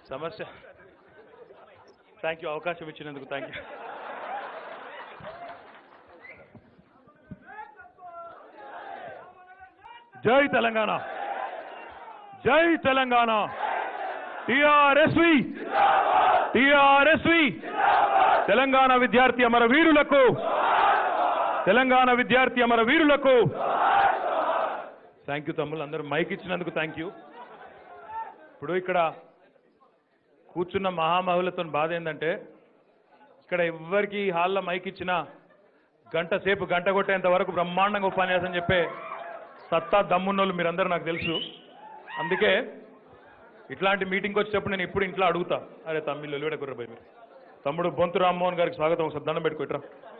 సమస్య thank you అవకాశం ఇచ్చినందుకు థ్యాంక్ యూ జై తెలంగాణ జై తెలంగాణ టిఆర్ఎస్వి టిఆర్ఎస్వి తెలంగాణ విద్యార్థి అమర వీరులకు తెలంగాణ విద్యార్థి అమర వీరులకు థ్యాంక్ యూ తమ్ముళ్ళు అందరూ మైక్ ఇచ్చినందుకు థ్యాంక్ యూ ఇప్పుడు ఇక్కడ కూర్చున్న మహామహులతో బాధ ఏంటంటే ఇక్కడ ఎవ్వరికి ఈ హాల్లో మైక్ ఇచ్చినా గంట సేపు గంట కొట్టేంత వరకు బ్రహ్మాండంగా ఉపన్యాసం చెప్పే సత్తా దమ్మున్నోళ్ళు మీరందరూ నాకు తెలుసు అందుకే ఇట్లాంటి మీటింగ్కి వచ్చేటప్పుడు నేను ఇప్పుడు ఇంట్లో అడుగుతా అరే తమ్మిళ్ళు ఒలివేడ కుర్రబాయి మీరు తమ్ముడు బొంతు రామ్మోహన్ గారికి స్వాగతం ఒకసారి దండం పెట్టుకోట్రా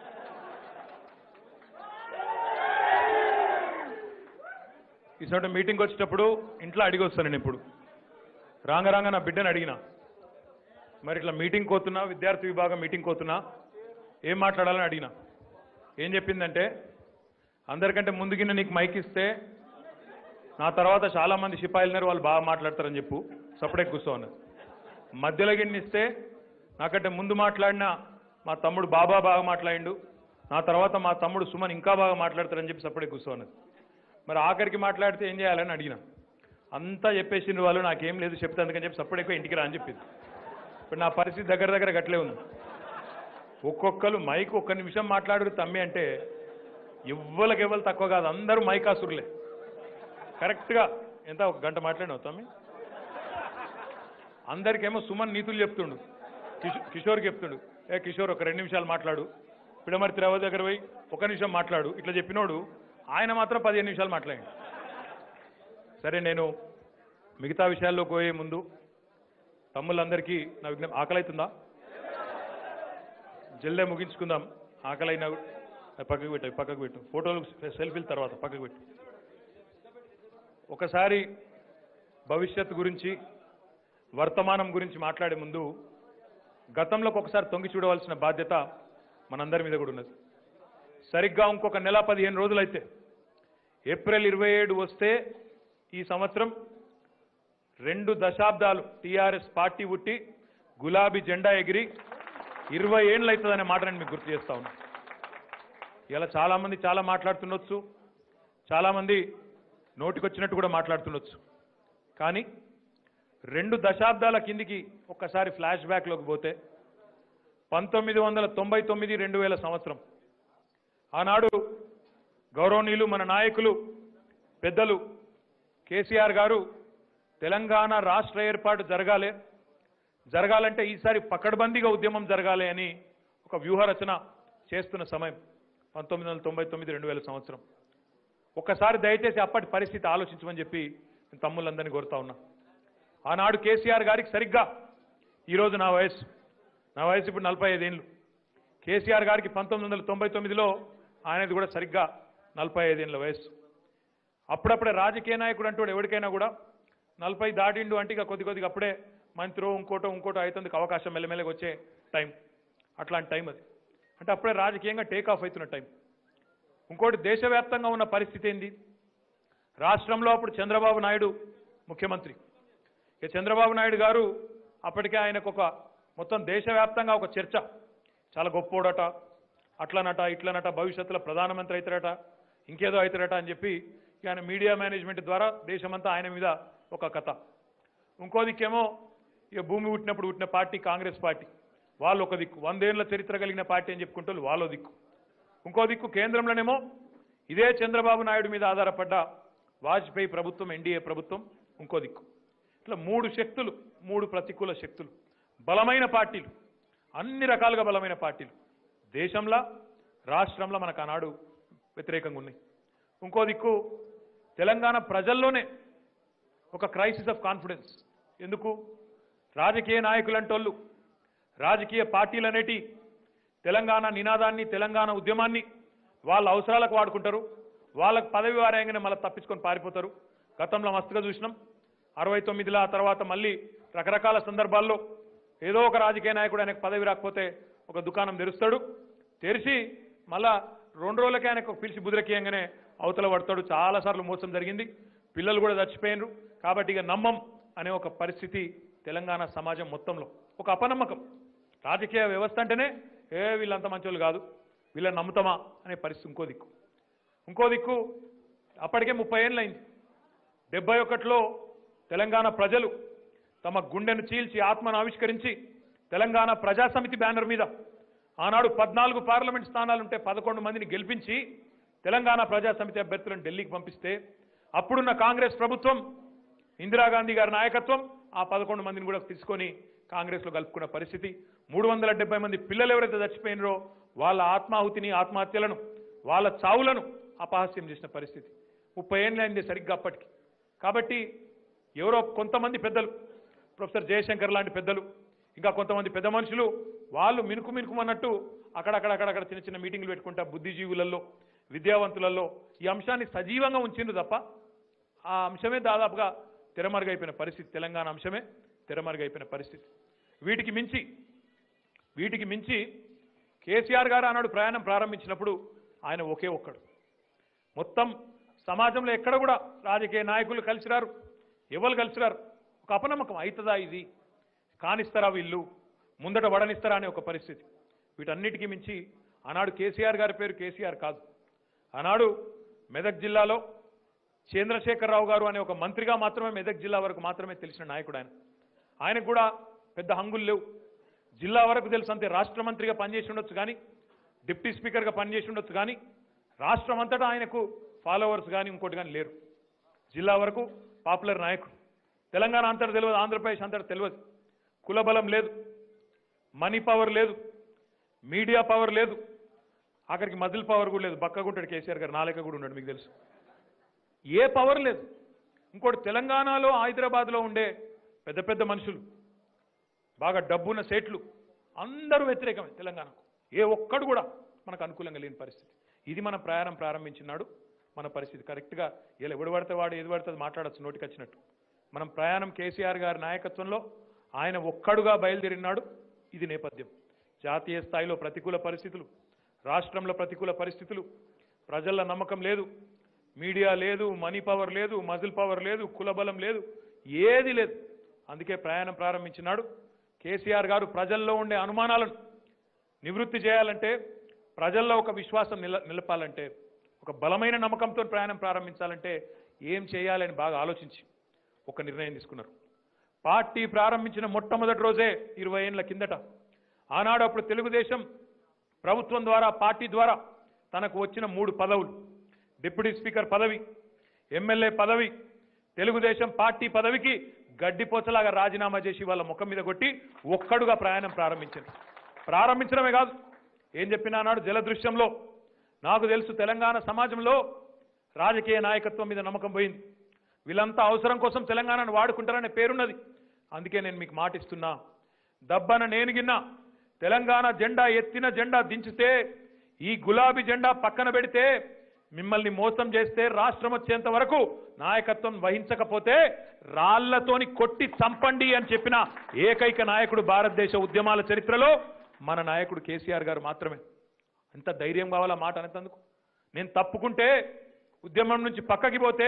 ఈసారి మీటింగ్ వచ్చేటప్పుడు ఇంట్లో అడిగి వస్తాను నేను ఇప్పుడు రాంగ రాంగ నా బిడ్డని అడిగిన మరి ఇట్లా మీటింగ్ కోతున్నా విద్యార్థి విభాగం మీటింగ్ కోతున్నా ఏం మాట్లాడాలని అడిగిన ఏం చెప్పిందంటే అందరికంటే ముందుగిన్న నీకు మైక్ ఇస్తే నా తర్వాత చాలా మంది సిపాయిలున్నారు వాళ్ళు బాగా మాట్లాడతారని చెప్పు సపరేట్ కూర్చోన్నది మధ్యలో గిన్నె ఇస్తే నాకంటే ముందు మాట్లాడిన మా తమ్ముడు బాబా బాగా మాట్లాడిండు నా తర్వాత మా తమ్ముడు సుమన్ ఇంకా బాగా మాట్లాడతారని చెప్పి సపరేట్ కూర్చోన్నది మరి ఆఖరికి మాట్లాడితే ఏం చేయాలని అడిగిన అంతా చెప్పేసిన వాళ్ళు నాకేం లేదు చెప్తే అందుకని చెప్పి సపరేట్ ఎక్కువ ఇంటికి రా అని చెప్పింది ఇప్పుడు నా పరిస్థితి దగ్గర దగ్గర గట్లే ఉంది ఒక్కొక్కరు మైక్ ఒక్క నిమిషం మాట్లాడు తమ్మి అంటే ఎవ్వరికి ఎవ్వరు తక్కువ కాదు అందరూ మైకాసురులే కరెక్ట్గా ఎంత ఒక గంట మాట్లాడినావు తమ్మి అందరికేమో సుమన్ నీతులు చెప్తుండు కిషోర్ కిషోర్కి చెప్తుండు ఏ కిషోర్ ఒక రెండు నిమిషాలు మాట్లాడు పిడమర్తి రావు దగ్గర పోయి ఒక నిమిషం మాట్లాడు ఇట్లా చెప్పినోడు ఆయన మాత్రం పదిహేను నిమిషాలు మాట్లాడండి సరే నేను మిగతా విషయాల్లోకి పోయే ముందు తమ్ముళ్ళందరికీ నా విజ్ఞప్తి ఆకలి అవుతుందా జల్దే ముగించుకుందాం ఆకలి అయినా కూడా- అవి పక్కకు పెట్టు అవి పక్కకు పెట్టు ఫోటోలు సెల్ఫీల తర్వాత పక్కకు పెట్టు ఒకసారి భవిష్యత్తు గురించి వర్తమానం గురించి మాట్లాడే ముందు గతంలోకి ఒకసారి తొంగి చూడవలసిన బాధ్యత మనందరి మీద కూడా ఉన్నది సరిగ్గా ఇంకొక నెల పదిహేను రోజులైతే ఏప్రిల్ ఇరవై ఏడు వస్తే ఈ సంవత్సరం రెండు దశాబ్దాలు టీఆర్ఎస్ పార్టీ పుట్టి గులాబీ జెండా ఎగిరి ఇరవై ఏళ్ళు అవుతుందనే మాట నేను మీకు గుర్తు చేస్తా ఉన్నా ఇలా చాలామంది చాలా మాట్లాడుతుండొచ్చు చాలామంది నోటికొచ్చినట్టు కూడా మాట్లాడుతుండొచ్చు కానీ రెండు దశాబ్దాల కిందికి ఒక్కసారి ఫ్లాష్ బ్యాక్లోకి పోతే పంతొమ్మిది వందల తొంభై తొమ్మిది రెండు వేల సంవత్సరం ఆనాడు గౌరవనీయులు మన నాయకులు పెద్దలు కేసీఆర్ గారు తెలంగాణ రాష్ట్ర ఏర్పాటు జరగాలి జరగాలంటే ఈసారి పకడ్బందీగా ఉద్యమం జరగాలి అని ఒక వ్యూహరచన చేస్తున్న సమయం పంతొమ్మిది వందల తొంభై తొమ్మిది రెండు వేల సంవత్సరం ఒక్కసారి దయచేసి అప్పటి పరిస్థితి ఆలోచించమని చెప్పి నేను తమ్ముళ్ళందరినీ కోరుతా ఉన్నా ఆనాడు కేసీఆర్ గారికి సరిగ్గా ఈరోజు నా వయసు నా వయసు ఇప్పుడు నలభై ఐదేళ్ళు కేసీఆర్ గారికి పంతొమ్మిది వందల తొంభై తొమ్మిదిలో ఆయనది కూడా సరిగ్గా నలభై ఐదేళ్ళ వయసు అప్పుడప్పుడే రాజకీయ నాయకుడు అంటూ ఎవరికైనా కూడా నలభై దాటిండు అంటే ఇక కొద్ది కొద్దిగా అప్పుడే మంత్రో ఇంకోటో ఇంకోటో అవుతుంది అవకాశం మెల్లమెల్లగా వచ్చే టైం అట్లాంటి టైం అది అంటే అప్పుడే రాజకీయంగా టేక్ ఆఫ్ అవుతున్న టైం ఇంకోటి దేశవ్యాప్తంగా ఉన్న పరిస్థితి ఏంది రాష్ట్రంలో అప్పుడు చంద్రబాబు నాయుడు ముఖ్యమంత్రి ఇక చంద్రబాబు నాయుడు గారు అప్పటికే ఆయనకు ఒక మొత్తం దేశవ్యాప్తంగా ఒక చర్చ చాలా గొప్పోడట అట్లనట ఇట్లనట భవిష్యత్తులో ప్రధానమంత్రి అవుతారట ఇంకేదో అవుతారట అని చెప్పి ఇక ఆయన మీడియా మేనేజ్మెంట్ ద్వారా దేశమంతా ఆయన మీద ఒక కథ ఇంకో దిక్కేమో ఇక భూమి పుట్టినప్పుడు పుట్టిన పార్టీ కాంగ్రెస్ పార్టీ వాళ్ళు ఒక దిక్కు వందేళ్ల చరిత్ర కలిగిన పార్టీ అని చెప్పుకుంటూ వాళ్ళో దిక్కు ఇంకో దిక్కు కేంద్రంలోనేమో ఇదే చంద్రబాబు నాయుడు మీద ఆధారపడ్డ వాజ్పేయి ప్రభుత్వం ఎన్డీఏ ప్రభుత్వం ఇంకో దిక్కు ఇట్లా మూడు శక్తులు మూడు ప్రతికూల శక్తులు బలమైన పార్టీలు అన్ని రకాలుగా బలమైన పార్టీలు దేశంలో రాష్ట్రంలో మనకు ఆనాడు వ్యతిరేకంగా ఉన్నాయి ఇంకో దిక్కు తెలంగాణ ప్రజల్లోనే ఒక క్రైసిస్ ఆఫ్ కాన్ఫిడెన్స్ ఎందుకు రాజకీయ నాయకులంటోళ్ళు రాజకీయ పార్టీలు అనేటి తెలంగాణ నినాదాన్ని తెలంగాణ ఉద్యమాన్ని వాళ్ళ అవసరాలకు వాడుకుంటారు వాళ్ళకు పదవి వారాయంగానే మళ్ళీ తప్పించుకొని పారిపోతారు గతంలో మస్తుగా చూసినాం అరవై తొమ్మిదిలో ఆ తర్వాత మళ్ళీ రకరకాల సందర్భాల్లో ఏదో ఒక రాజకీయ నాయకుడు ఆయనకు పదవి రాకపోతే ఒక దుకాణం తెరుస్తాడు తెరిచి మళ్ళా రెండు రోజులకే ఆయనకు పిలిచి బుదిరకీయంగానే అవతల పడతాడు చాలాసార్లు మోసం జరిగింది పిల్లలు కూడా చచ్చిపోయినరు కాబట్టి ఇక నమ్మం అనే ఒక పరిస్థితి తెలంగాణ సమాజం మొత్తంలో ఒక అపనమ్మకం రాజకీయ వ్యవస్థ అంటేనే ఏ వీళ్ళంత మంచోళ్ళు కాదు వీళ్ళని నమ్ముతామా అనే పరిస్థితి ఇంకో దిక్కు ఇంకో దిక్కు అప్పటికే ముప్పై ఏళ్ళు అయింది డెబ్బై ఒకటిలో తెలంగాణ ప్రజలు తమ గుండెను చీల్చి ఆత్మను ఆవిష్కరించి తెలంగాణ ప్రజాసమితి బ్యానర్ మీద ఆనాడు పద్నాలుగు పార్లమెంట్ స్థానాలుంటే పదకొండు మందిని గెలిపించి తెలంగాణ ప్రజాసమితి అభ్యర్థులను ఢిల్లీకి పంపిస్తే అప్పుడున్న కాంగ్రెస్ ప్రభుత్వం ఇందిరాగాంధీ గారి నాయకత్వం ఆ పదకొండు మందిని కూడా తీసుకొని కాంగ్రెస్లో కలుపుకున్న పరిస్థితి మూడు వందల డెబ్బై మంది పిల్లలు ఎవరైతే చచ్చిపోయినారో వాళ్ళ ఆత్మాహుతిని ఆత్మహత్యలను వాళ్ళ చావులను అపహాస్యం చేసిన పరిస్థితి ముప్పై ఏళ్ళు అయింది సరిగ్గా అప్పటికి కాబట్టి ఎవరో కొంతమంది పెద్దలు ప్రొఫెసర్ జయశంకర్ లాంటి పెద్దలు ఇంకా కొంతమంది పెద్ద మనుషులు వాళ్ళు మినుకు మినుకుమన్నట్టు అక్కడక్కడక్కడక్కడ చిన్న చిన్న మీటింగ్లు పెట్టుకుంటా బుద్ధిజీవులలో విద్యావంతులలో ఈ అంశాన్ని సజీవంగా ఉంచిండ్రు తప్ప ఆ అంశమే దాదాపుగా తెరమరుగైపోయిన పరిస్థితి తెలంగాణ అంశమే తెరమరుగైపోయిన పరిస్థితి వీటికి మించి వీటికి మించి కేసీఆర్ గారు ఆనాడు ప్రయాణం ప్రారంభించినప్పుడు ఆయన ఒకే ఒక్కడు మొత్తం సమాజంలో ఎక్కడ కూడా రాజకీయ నాయకులు కలిసిరారు ఎవరు కలిసిరారు ఒక అపనమ్మకం అవుతుందా ఇది కానిస్తారా వీళ్ళు ముందట వడనిస్తారా అనే ఒక పరిస్థితి వీటన్నిటికీ మించి ఆనాడు కేసీఆర్ గారి పేరు కేసీఆర్ కాదు ఆనాడు మెదక్ జిల్లాలో చంద్రశేఖరరావు గారు అనే ఒక మంత్రిగా మాత్రమే మెదక్ జిల్లా వరకు మాత్రమే తెలిసిన నాయకుడు ఆయన ఆయనకు కూడా పెద్ద హంగులు లేవు జిల్లా వరకు తెలుసు అంతే రాష్ట్ర మంత్రిగా పనిచేసి ఉండొచ్చు కానీ డిప్యూటీ స్పీకర్గా పనిచేసి ఉండొచ్చు కానీ రాష్ట్రం అంతటా ఆయనకు ఫాలోవర్స్ కానీ ఇంకోటి కానీ లేరు జిల్లా వరకు పాపులర్ నాయకుడు తెలంగాణ అంతటా తెలియదు ఆంధ్రప్రదేశ్ అంతటా తెలియదు కులబలం లేదు మనీ పవర్ లేదు మీడియా పవర్ లేదు ఆఖరికి మజిల్ పవర్ కూడా లేదు బక్కగుంటాడు కేసీఆర్ గారు నాలేక కూడా ఉన్నాడు మీకు తెలుసు ఏ పవర్ లేదు ఇంకోటి తెలంగాణలో హైదరాబాద్లో ఉండే పెద్ద పెద్ద మనుషులు బాగా డబ్బున్న సేట్లు అందరూ వ్యతిరేకమే తెలంగాణకు ఏ ఒక్కడు కూడా మనకు అనుకూలంగా లేని పరిస్థితి ఇది మన ప్రయాణం ప్రారంభించినాడు మన పరిస్థితి కరెక్ట్గా ఇలా ఎవడు పడితే వాడు ఏది పడితే అది మాట్లాడచ్చు నోటికి వచ్చినట్టు మనం ప్రయాణం కేసీఆర్ గారి నాయకత్వంలో ఆయన ఒక్కడుగా బయలుదేరినాడు ఇది నేపథ్యం జాతీయ స్థాయిలో ప్రతికూల పరిస్థితులు రాష్ట్రంలో ప్రతికూల పరిస్థితులు ప్రజల నమ్మకం లేదు మీడియా లేదు మనీ పవర్ లేదు మజిల్ పవర్ లేదు కులబలం లేదు ఏది లేదు అందుకే ప్రయాణం ప్రారంభించినాడు కేసీఆర్ గారు ప్రజల్లో ఉండే అనుమానాలను నివృత్తి చేయాలంటే ప్రజల్లో ఒక విశ్వాసం నిల నిలపాలంటే ఒక బలమైన నమ్మకంతో ప్రయాణం ప్రారంభించాలంటే ఏం చేయాలని బాగా ఆలోచించి ఒక నిర్ణయం తీసుకున్నారు పార్టీ ప్రారంభించిన మొట్టమొదటి రోజే ఇరవై ఏళ్ల కిందట ఆనాడు అప్పుడు తెలుగుదేశం ప్రభుత్వం ద్వారా పార్టీ ద్వారా తనకు వచ్చిన మూడు పదవులు డిప్యూటీ స్పీకర్ పదవి ఎమ్మెల్యే పదవి తెలుగుదేశం పార్టీ పదవికి గడ్డిపోచలాగా రాజీనామా చేసి వాళ్ళ ముఖం మీద కొట్టి ఒక్కడుగా ప్రయాణం ప్రారంభించింది ప్రారంభించడమే కాదు ఏం చెప్పినా నాడు జలదృశ్యంలో నాకు తెలుసు తెలంగాణ సమాజంలో రాజకీయ నాయకత్వం మీద నమ్మకం పోయింది వీళ్ళంతా అవసరం కోసం తెలంగాణను వాడుకుంటారనే పేరున్నది అందుకే నేను మీకు మాటిస్తున్నా దబ్బన నేను గిన్నా తెలంగాణ జెండా ఎత్తిన జెండా దించితే ఈ గులాబీ జెండా పక్కన పెడితే మిమ్మల్ని మోసం చేస్తే రాష్ట్రం వచ్చేంత వరకు నాయకత్వం వహించకపోతే రాళ్లతోని కొట్టి చంపండి అని చెప్పిన ఏకైక నాయకుడు భారతదేశ ఉద్యమాల చరిత్రలో మన నాయకుడు కేసీఆర్ గారు మాత్రమే ఎంత ధైర్యం కావాలా మాట అనేందుకు నేను తప్పుకుంటే ఉద్యమం నుంచి పక్కకి పోతే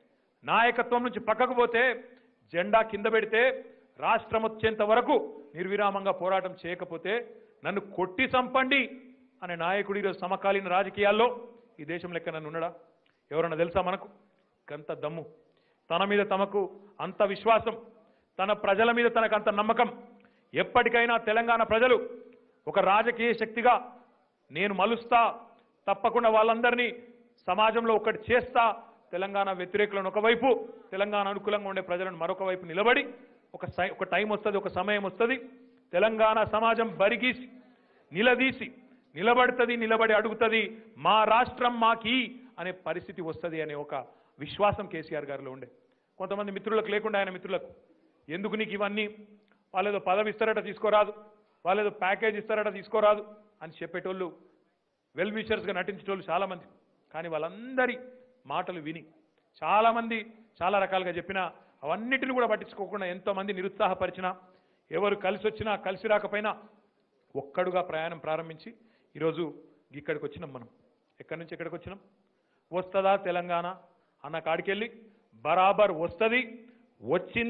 నాయకత్వం నుంచి పక్కకు పోతే జెండా కింద పెడితే రాష్ట్రం వచ్చేంత వరకు నిర్విరామంగా పోరాటం చేయకపోతే నన్ను కొట్టి చంపండి అనే నాయకుడు ఈరోజు సమకాలీన రాజకీయాల్లో ఈ దేశం లెక్క నన్ను ఉన్నాడా ఎవరన్నా తెలుసా మనకు గంత దమ్ము తన మీద తమకు అంత విశ్వాసం తన ప్రజల మీద తనకు అంత నమ్మకం ఎప్పటికైనా తెలంగాణ ప్రజలు ఒక రాజకీయ శక్తిగా నేను మలుస్తా తప్పకుండా వాళ్ళందరినీ సమాజంలో ఒకటి చేస్తా తెలంగాణ వ్యతిరేకులను ఒకవైపు తెలంగాణ అనుకూలంగా ఉండే ప్రజలను మరొక వైపు నిలబడి ఒక సై- ఒక టైం వస్తుంది ఒక సమయం వస్తుంది తెలంగాణ సమాజం బరిగీసి నిలదీసి నిలబడుతుంది నిలబడి అడుగుతుంది మా రాష్ట్రం మాకి అనే పరిస్థితి వస్తుంది అనే ఒక విశ్వాసం కేసీఆర్ గారిలో ఉండే కొంతమంది మిత్రులకు లేకుండా ఆయన మిత్రులకు ఎందుకు నీకు ఇవన్నీ వాళ్ళేదో పదవి ఇస్తారట తీసుకోరాదు వాళ్ళేదో ప్యాకేజ్ ఇస్తారట తీసుకోరాదు అని చెప్పేటోళ్ళు వెల్ విషర్స్గా నటించేటోళ్ళు చాలామంది కానీ వాళ్ళందరి మాటలు విని చాలామంది చాలా రకాలుగా చెప్పినా అవన్నిటిని కూడా పట్టించుకోకుండా ఎంతోమంది నిరుత్సాహపరిచినా ఎవరు కలిసి వచ్చినా కలిసి రాకపోయినా ఒక్కడుగా ప్రయాణం ప్రారంభించి ఈరోజు ఇక్కడికి వచ్చినాం మనం ఎక్కడి నుంచి ఎక్కడికి వచ్చినాం వస్తుందా తెలంగాణ అన్న కాడికెళ్ళి బరాబర్ వస్తుంది వచ్చింది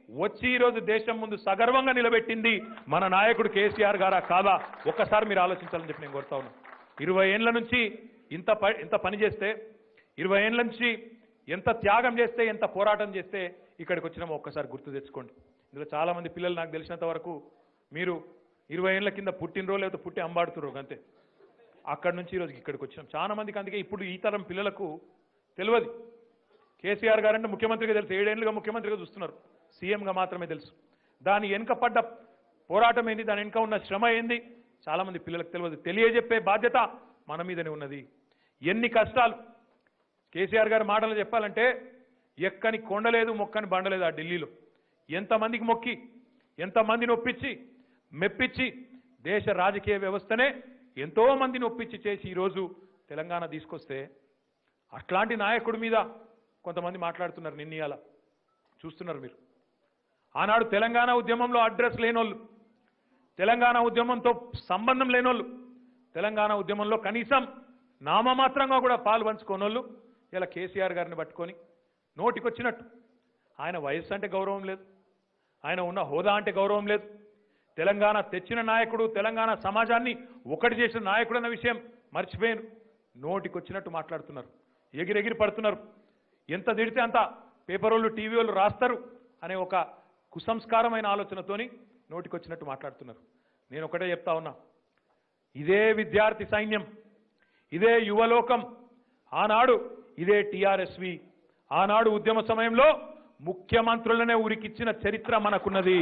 వచ్చి ఈరోజు దేశం ముందు సగర్వంగా నిలబెట్టింది మన నాయకుడు కేసీఆర్ గారా కాదా ఒక్కసారి మీరు ఆలోచించాలని చెప్పి నేను కోరుతా ఉన్నా ఇరవై ఏండ్ల నుంచి ఇంత ప- ఇంత పని చేస్తే ఇరవై ఏండ్ల నుంచి ఎంత త్యాగం చేస్తే ఎంత పోరాటం చేస్తే ఇక్కడికి వచ్చినామో ఒక్కసారి గుర్తు తెచ్చుకోండి ఇందులో చాలా మంది పిల్లలు నాకు తెలిసినంత వరకు మీరు ఇరవై ఏళ్ళ కింద పుట్టినరోజు లేకపోతే పుట్టి అంబాడుతున్నారు అంతే అక్కడి నుంచి ఈరోజు ఇక్కడికి వచ్చినాం చాలా మందికి అందుకే ఇప్పుడు ఈ తరం పిల్లలకు తెలియదు కేసీఆర్ గారంటే ముఖ్యమంత్రిగా తెలుసు ఏడేళ్లుగా ముఖ్యమంత్రిగా చూస్తున్నారు సీఎంగా మాత్రమే తెలుసు దాని వెనుక పడ్డ పోరాటం ఏంది దాని వెనుక ఉన్న శ్రమ ఏంది చాలా మంది పిల్లలకు తెలియదు తెలియజెప్పే బాధ్యత మన మీదనే ఉన్నది ఎన్ని కష్టాలు కేసీఆర్ గారి మాటలు చెప్పాలంటే ఎక్కని కొండలేదు మొక్కని బండలేదు ఆ ఢిల్లీలో ఎంతమందికి మొక్కి ఎంతమందిని ఒప్పించి మెప్పించి దేశ రాజకీయ వ్యవస్థనే ఎంతో మందిని ఒప్పించి చేసి ఈరోజు తెలంగాణ తీసుకొస్తే అట్లాంటి నాయకుడి మీద కొంతమంది మాట్లాడుతున్నారు నిన్నయాల చూస్తున్నారు మీరు ఆనాడు తెలంగాణ ఉద్యమంలో అడ్రస్ లేనోళ్ళు తెలంగాణ ఉద్యమంతో సంబంధం లేనోళ్ళు తెలంగాణ ఉద్యమంలో కనీసం నామమాత్రంగా కూడా పాలు పంచుకోనోళ్ళు ఇలా కేసీఆర్ గారిని పట్టుకొని నోటికొచ్చినట్టు ఆయన వయస్సు అంటే గౌరవం లేదు ఆయన ఉన్న హోదా అంటే గౌరవం లేదు తెలంగాణ తెచ్చిన నాయకుడు తెలంగాణ సమాజాన్ని ఒకటి చేసిన నాయకుడు అన్న విషయం మర్చిపోయాను నోటికొచ్చినట్టు మాట్లాడుతున్నారు ఎగిరెగిరి పడుతున్నారు ఎంత తిడితే అంత పేపర్ వాళ్ళు టీవీ వాళ్ళు రాస్తారు అనే ఒక కుసంస్కారమైన ఆలోచనతోని నోటికొచ్చినట్టు మాట్లాడుతున్నారు నేను ఒకటే చెప్తా ఉన్నా ఇదే విద్యార్థి సైన్యం ఇదే యువలోకం ఆనాడు ఇదే టిఆర్ఎస్వి ఆనాడు ఉద్యమ సమయంలో ముఖ్యమంత్రులనే ఉరికిచ్చిన చరిత్ర మనకున్నది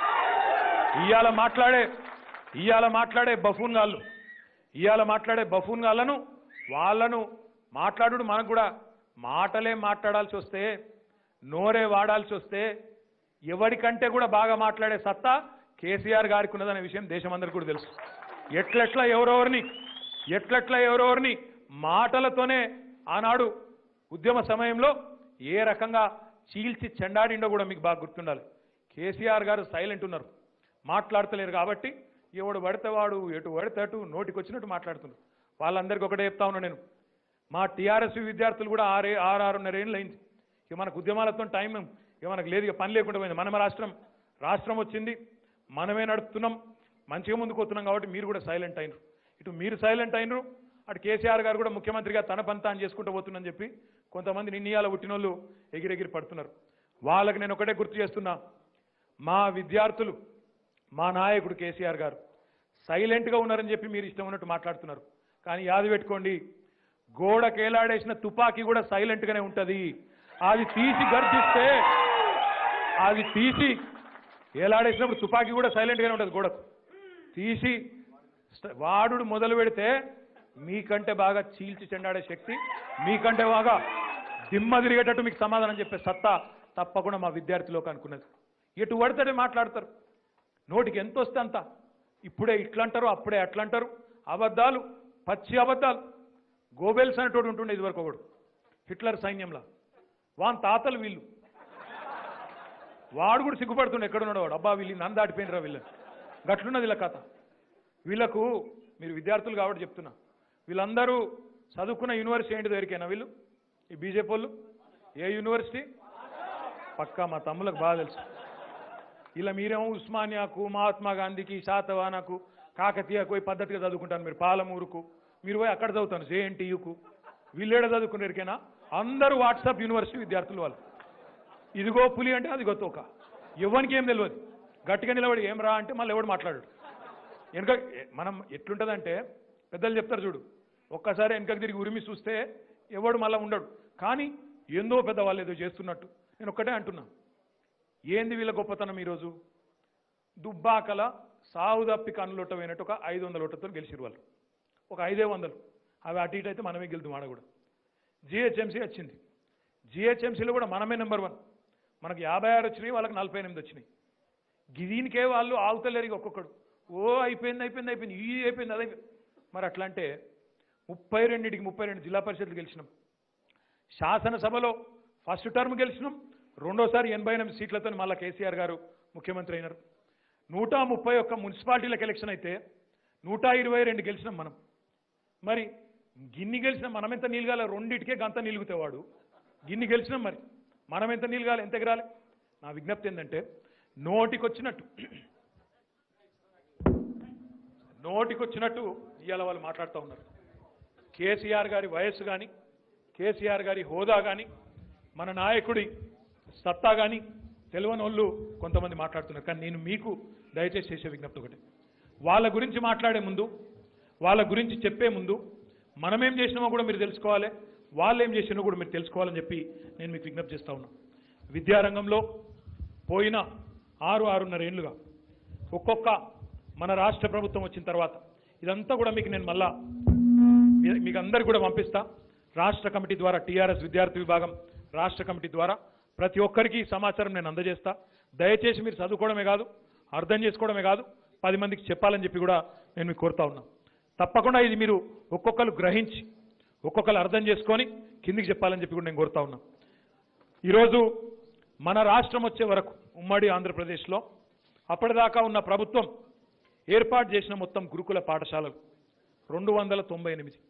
ఇవాళ మాట్లాడే ఇవాళ మాట్లాడే బఫూన్ గాళ్ళు ఇవాళ మాట్లాడే బఫూన్ గాళ్ళను వాళ్ళను మాట్లాడు మనకు కూడా మాటలే మాట్లాడాల్సి వస్తే నోరే వాడాల్సి వస్తే ఎవరికంటే కూడా బాగా మాట్లాడే సత్తా కేసీఆర్ గారికి ఉన్నదనే విషయం దేశమందరికీ కూడా తెలుసు ఎట్లెట్లా ఎవరెవరిని ఎట్లెట్లా ఎవరెవరిని మాటలతోనే ఆనాడు ఉద్యమ సమయంలో ఏ రకంగా చీల్చి చెండాడిండో కూడా మీకు బాగా గుర్తుండాలి కేసీఆర్ గారు సైలెంట్ ఉన్నారు మాట్లాడతలేరు కాబట్టి ఎవడు పడితే వాడు ఎటు పడితే అటు నోటికి వచ్చినట్టు మాట్లాడుతున్నారు వాళ్ళందరికీ ఒకటే చెప్తా ఉన్నా నేను మా టీఆర్ఎస్ విద్యార్థులు కూడా ఆరే ఆరు ఆరున్నర ఏళ్ళు అయింది ఇక మనకు ఉద్యమాలతో టైం ఇక మనకు లేదు ఇక పని లేకుండా పోయింది మనమ రాష్ట్రం రాష్ట్రం వచ్చింది మనమే నడుపుతున్నాం మంచిగా ముందుకు వస్తున్నాం కాబట్టి మీరు కూడా సైలెంట్ అయినరు ఇటు మీరు సైలెంట్ అయినరు అటు కేసీఆర్ గారు కూడా ముఖ్యమంత్రిగా తన పని తాను చేసుకుంటూ పోతుందని చెప్పి కొంతమంది నిన్నయాల పుట్టినోళ్ళు ఎగిరెగిరి పడుతున్నారు వాళ్ళకి నేను ఒకటే గుర్తు చేస్తున్నా మా విద్యార్థులు మా నాయకుడు కేసీఆర్ గారు సైలెంట్గా ఉన్నారని చెప్పి మీరు ఇష్టం ఉన్నట్టు మాట్లాడుతున్నారు కానీ యాది పెట్టుకోండి గోడకు ఏలాడేసిన తుపాకీ కూడా సైలెంట్గానే ఉంటుంది అది తీసి గర్జిస్తే అది తీసి ఏలాడేసినప్పుడు తుపాకీ కూడా సైలెంట్గానే ఉంటుంది గోడకు తీసి స్ట- వాడు మొదలు పెడితే మీకంటే బాగా చీల్చి చెండాడే శక్తి మీకంటే బాగా దిమ్మ తిరిగేటట్టు మీకు సమాధానం చెప్పే సత్తా తప్పకుండా మా విద్యార్థిలోకి అనుకున్నది ఎటు పడితే మాట్లాడతారు నోటికి ఎంత వస్తే అంత ఇప్పుడే ఇట్లంటారు అప్పుడే అట్లంటారు అబద్ధాలు పచ్చి అబద్ధాలు గోబెల్స్ అనేటోడు ఉంటుండే ఇదివరకు ఒకడు హిట్లర్ సైన్యంలో వాన్ తాతలు వీళ్ళు వాడు కూడా సిగ్గుపడుతుండే ఎక్కడున్నాడు వాడు అబ్బా వీళ్ళు నన్ను దాటిపోయినరా వీళ్ళని గట్లున్నది వీళ్ళ కథ వీళ్ళకు మీరు విద్యార్థులు కాబట్టి చెప్తున్నా వీళ్ళందరూ చదువుకున్న యూనివర్సిటీ ఏంటి దొరికేనా వీళ్ళు ఈ బీజేపీ వాళ్ళు ఏ యూనివర్సిటీ పక్కా మా తమ్ములకు బాగా తెలుసు ఇలా మీరేమో ఉస్మానియాకు మహాత్మా గాంధీకి శాతవానకు కాకతీయకు పోయి పద్ధతిగా చదువుకుంటారు మీరు పాలమూరుకు మీరు పోయి అక్కడ చదువుతాను జేఎన్టీయుకు వీళ్ళేడ చదువుకునేరికేనా అందరూ వాట్సాప్ యూనివర్సిటీ విద్యార్థులు వాళ్ళు ఇదిగో పులి అంటే అదిగో తోక ఎవరికి ఏం తెలియదు గట్టిగా నిలబడి ఏం రా అంటే మళ్ళీ ఎవడు మాట్లాడాడు వెనక మనం ఎట్లుంటుందంటే పెద్దలు చెప్తారు చూడు ఒక్కసారి వెనకకి తిరిగి ఉరిమి చూస్తే ఎవడు మళ్ళీ ఉండడు కానీ ఏందో పెద్ద వాళ్ళు ఏదో చేస్తున్నట్టు నేను ఒక్కటే అంటున్నా ఏంది వీళ్ళ గొప్పతనం ఈరోజు దుబ్బాకల సాగు తప్పి కన్నులొట్ట పోయినట్టు ఒక ఐదు వందల ఓట్లతో గెలిచిరు వాళ్ళు ఒక ఐదే వందలు అవి అటు ఇటు అయితే మనమే గెలుతాం ఆడ కూడా జిహెచ్ఎంసీ వచ్చింది జిహెచ్ఎంసీలో కూడా మనమే నెంబర్ వన్ మనకు యాభై ఆరు వచ్చినాయి వాళ్ళకి నలభై ఎనిమిది వచ్చినాయి దీనికే వాళ్ళు ఆగుతలేరు ఇక ఒక్కొక్కడు ఓ అయిపోయింది అయిపోయింది అయిపోయింది ఇది అయిపోయింది అది అయిపోయింది మరి అట్లా అంటే ముప్పై రెండింటికి ముప్పై రెండు జిల్లా పరిషత్లు గెలిచినాం శాసనసభలో ఫస్ట్ టర్మ్ గెలిచినాం రెండోసారి ఎనభై ఎనిమిది సీట్లతో మళ్ళా కేసీఆర్ గారు ముఖ్యమంత్రి అయినారు నూట ముప్పై ఒక్క మున్సిపాలిటీలకు ఎలక్షన్ అయితే నూట ఇరవై రెండు గెలిచినాం మనం మరి గిన్ని గెలిచిన మనం ఎంత నీళ్ళగాలి రెండింటికే గంత నిలుగుతావాడు గిన్ని గెలిచినాం మరి మనం ఎంత నీళ్ళగాలి ఎంత ఎగరాలి నా విజ్ఞప్తి ఏంటంటే నోటికొచ్చినట్టు నోటికొచ్చినట్టు ఇవాళ వాళ్ళు మాట్లాడుతూ ఉన్నారు కేసీఆర్ గారి వయస్సు కానీ కేసీఆర్ గారి హోదా కానీ మన నాయకుడి సత్తా కానీ తెలియని వాళ్ళు కొంతమంది మాట్లాడుతున్నారు కానీ నేను మీకు దయచేసి చేసే విజ్ఞప్తి ఒకటి వాళ్ళ గురించి మాట్లాడే ముందు వాళ్ళ గురించి చెప్పే ముందు మనమేం చేసినామో కూడా మీరు తెలుసుకోవాలి వాళ్ళు ఏం చేసినో కూడా మీరు తెలుసుకోవాలని చెప్పి నేను మీకు విజ్ఞప్తి చేస్తా ఉన్నా విద్యారంగంలో పోయిన ఆరు ఆరున్నర ఏళ్ళుగా ఒక్కొక్క మన రాష్ట్ర ప్రభుత్వం వచ్చిన తర్వాత ఇదంతా కూడా మీకు నేను మళ్ళా మీ- మీకు అందరికి కూడా పంపిస్తా రాష్ట్ర కమిటీ ద్వారా టీఆర్ఎస్ విద్యార్థి విభాగం రాష్ట్ర కమిటీ ద్వారా ప్రతి ఒక్కరికి ఈ సమాచారం నేను అందజేస్తా దయచేసి మీరు చదువుకోవడమే కాదు అర్థం చేసుకోవడమే కాదు పది మందికి చెప్పాలని చెప్పి కూడా నేను మీకు కోరుతా ఉన్నా తప్పకుండా ఇది మీరు ఒక్కొక్కరు గ్రహించి ఒక్కొక్కరు అర్థం చేసుకొని కిందికి చెప్పాలని చెప్పి కూడా నేను కోరుతా ఉన్నా ఈరోజు మన రాష్ట్రం వచ్చే వరకు ఉమ్మడి ఆంధ్రప్రదేశ్లో అప్పటిదాకా ఉన్న ప్రభుత్వం ఏర్పాటు చేసిన మొత్తం గురుకుల పాఠశాలలు రెండు వందల తొంభై ఎనిమిది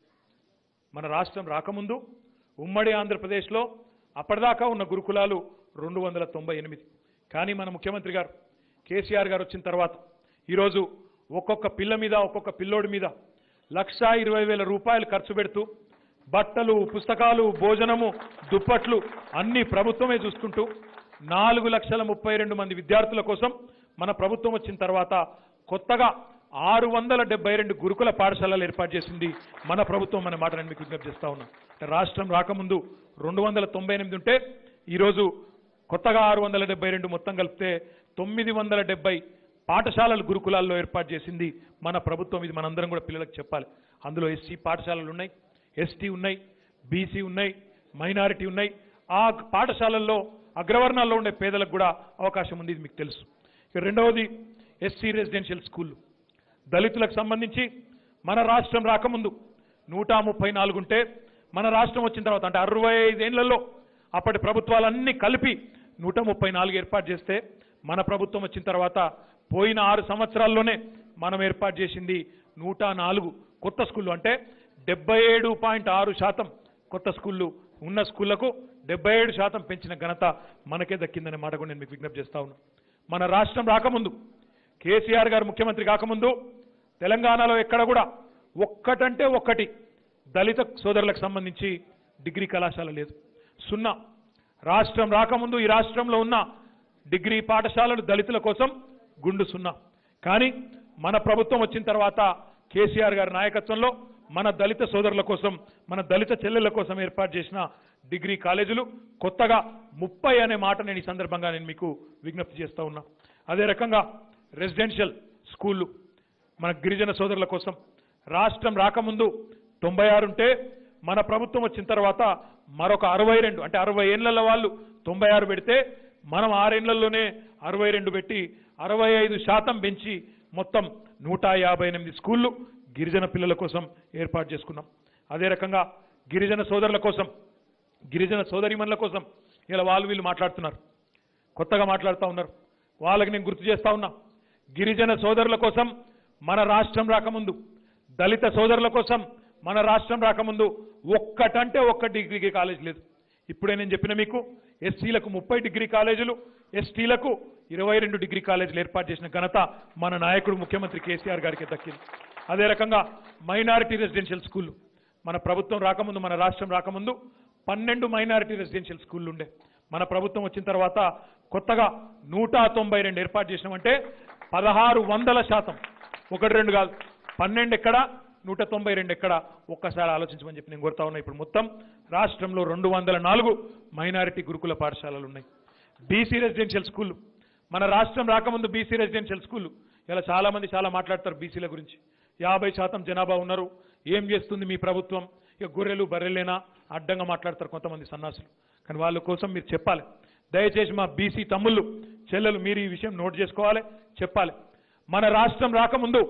మన రాష్ట్రం రాకముందు ఉమ్మడి ఆంధ్రప్రదేశ్లో అప్పటిదాకా ఉన్న గురుకులాలు రెండు వందల తొంభై ఎనిమిది కానీ మన ముఖ్యమంత్రి గారు కేసీఆర్ గారు వచ్చిన తర్వాత ఈరోజు ఒక్కొక్క పిల్ల మీద ఒక్కొక్క పిల్లోడి మీద లక్షా ఇరవై వేల రూపాయలు ఖర్చు పెడుతూ బట్టలు పుస్తకాలు భోజనము దుప్పట్లు అన్ని ప్రభుత్వమే చూసుకుంటూ నాలుగు లక్షల ముప్పై రెండు మంది విద్యార్థుల కోసం మన ప్రభుత్వం వచ్చిన తర్వాత కొత్తగా ఆరు వందల డెబ్బై రెండు గురుకుల పాఠశాలలు ఏర్పాటు చేసింది మన ప్రభుత్వం అనే మాట నేను మీకు విజ్ఞప్తి చేస్తా ఉన్నా అంటే రాష్ట్రం రాకముందు రెండు వందల తొంభై ఎనిమిది ఉంటే ఈరోజు కొత్తగా ఆరు వందల డెబ్బై రెండు మొత్తం కలిపితే తొమ్మిది వందల డెబ్బై పాఠశాలలు గురుకులాల్లో ఏర్పాటు చేసింది మన ప్రభుత్వం ఇది మనందరం కూడా పిల్లలకు చెప్పాలి అందులో ఎస్సీ పాఠశాలలు ఉన్నాయి ఎస్టీ ఉన్నాయి బీసీ ఉన్నాయి మైనారిటీ ఉన్నాయి ఆ పాఠశాలల్లో అగ్రవర్ణాల్లో ఉండే పేదలకు కూడా అవకాశం ఉంది ఇది మీకు తెలుసు ఇక రెండవది ఎస్సీ రెసిడెన్షియల్ స్కూల్ దళితులకు సంబంధించి మన రాష్ట్రం రాకముందు నూట ముప్పై నాలుగు ఉంటే మన రాష్ట్రం వచ్చిన తర్వాత అంటే అరవై ఐదేళ్లలో అప్పటి ప్రభుత్వాలన్నీ కలిపి నూట ముప్పై నాలుగు ఏర్పాటు చేస్తే మన ప్రభుత్వం వచ్చిన తర్వాత పోయిన ఆరు సంవత్సరాల్లోనే మనం ఏర్పాటు చేసింది నూట నాలుగు కొత్త స్కూళ్ళు అంటే డెబ్బై ఏడు పాయింట్ ఆరు శాతం కొత్త స్కూళ్ళు ఉన్న స్కూళ్లకు డెబ్బై ఏడు శాతం పెంచిన ఘనత మనకే దక్కిందనే మాట కూడా నేను మీకు విజ్ఞప్తి చేస్తా ఉన్నా మన రాష్ట్రం రాకముందు కేసీఆర్ గారు ముఖ్యమంత్రి కాకముందు తెలంగాణలో ఎక్కడ కూడా ఒక్కటంటే ఒక్కటి దళిత సోదరులకు సంబంధించి డిగ్రీ కళాశాల లేదు సున్నా రాష్ట్రం రాకముందు ఈ రాష్ట్రంలో ఉన్న డిగ్రీ పాఠశాలలు దళితుల కోసం గుండు సున్నా కానీ మన ప్రభుత్వం వచ్చిన తర్వాత కేసీఆర్ గారి నాయకత్వంలో మన దళిత సోదరుల కోసం మన దళిత చెల్లెల కోసం ఏర్పాటు చేసిన డిగ్రీ కాలేజీలు కొత్తగా ముప్పై అనే మాట నేను ఈ సందర్భంగా నేను మీకు విజ్ఞప్తి చేస్తా ఉన్నా అదే రకంగా రెసిడెన్షియల్ స్కూళ్ళు మన గిరిజన సోదరుల కోసం రాష్ట్రం రాకముందు తొంభై ఆరు ఉంటే మన ప్రభుత్వం వచ్చిన తర్వాత మరొక అరవై రెండు అంటే అరవై ఏళ్ల వాళ్ళు తొంభై ఆరు పెడితే మనం ఆరేళ్లలోనే అరవై రెండు పెట్టి అరవై ఐదు శాతం పెంచి మొత్తం నూట యాభై ఎనిమిది స్కూళ్ళు గిరిజన పిల్లల కోసం ఏర్పాటు చేసుకున్నాం అదే రకంగా గిరిజన సోదరుల కోసం గిరిజన సోదరిమణుల కోసం ఇలా వాళ్ళు వీళ్ళు మాట్లాడుతున్నారు కొత్తగా మాట్లాడుతూ ఉన్నారు వాళ్ళకి నేను గుర్తు చేస్తా ఉన్నా గిరిజన సోదరుల కోసం మన రాష్ట్రం రాకముందు దళిత సోదరుల కోసం మన రాష్ట్రం రాకముందు ఒక్కటంటే ఒక్క డిగ్రీ కాలేజ్ లేదు ఇప్పుడే నేను చెప్పిన మీకు ఎస్సీలకు ముప్పై డిగ్రీ కాలేజీలు ఎస్టీలకు ఇరవై రెండు డిగ్రీ కాలేజీలు ఏర్పాటు చేసిన ఘనత మన నాయకుడు ముఖ్యమంత్రి కేసీఆర్ గారికి దక్కింది అదే రకంగా మైనారిటీ రెసిడెన్షియల్ స్కూళ్ళు మన ప్రభుత్వం రాకముందు మన రాష్ట్రం రాకముందు పన్నెండు మైనారిటీ రెసిడెన్షియల్ స్కూళ్ళు ఉండే మన ప్రభుత్వం వచ్చిన తర్వాత కొత్తగా నూట తొంభై రెండు ఏర్పాటు చేసినామంటే పదహారు వందల శాతం ఒకటి రెండు కాదు పన్నెండు ఎక్కడ నూట తొంభై రెండు ఎక్కడ ఒక్కసారి ఆలోచించమని చెప్పి నేను కోరుతా ఉన్నా ఇప్పుడు మొత్తం రాష్ట్రంలో రెండు వందల నాలుగు మైనారిటీ గురుకుల పాఠశాలలు ఉన్నాయి బీసీ రెసిడెన్షియల్ స్కూల్ మన రాష్ట్రం రాకముందు బీసీ రెసిడెన్షియల్ స్కూల్ ఇలా చాలా మంది చాలా మాట్లాడతారు బీసీల గురించి యాభై శాతం జనాభా ఉన్నారు ఏం చేస్తుంది మీ ప్రభుత్వం ఇక గొర్రెలు బర్రెలేనా అడ్డంగా మాట్లాడతారు కొంతమంది సన్నాసులు కానీ వాళ్ళ కోసం మీరు చెప్పాలి దయచేసి మా బీసీ తమ్ముళ్ళు చెల్లెలు మీరు ఈ విషయం నోట్ చేసుకోవాలి చెప్పాలి మన రాష్ట్రం రాకముందు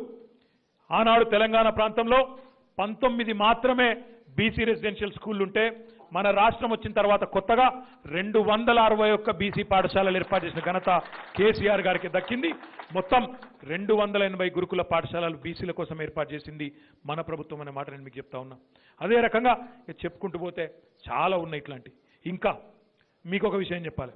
ఆనాడు తెలంగాణ ప్రాంతంలో పంతొమ్మిది మాత్రమే బీసీ రెసిడెన్షియల్ స్కూళ్ళు ఉంటే మన రాష్ట్రం వచ్చిన తర్వాత కొత్తగా రెండు వందల అరవై ఒక్క బీసీ పాఠశాలలు ఏర్పాటు చేసిన ఘనత కేసీఆర్ గారికి దక్కింది మొత్తం రెండు వందల ఎనభై గురుకుల పాఠశాలలు బీసీల కోసం ఏర్పాటు చేసింది మన ప్రభుత్వం అనే మాట నేను మీకు చెప్తా ఉన్నా అదే రకంగా ఇక చెప్పుకుంటూ పోతే చాలా ఉన్నాయి ఇట్లాంటి ఇంకా మీకు ఒక విషయం చెప్పాలి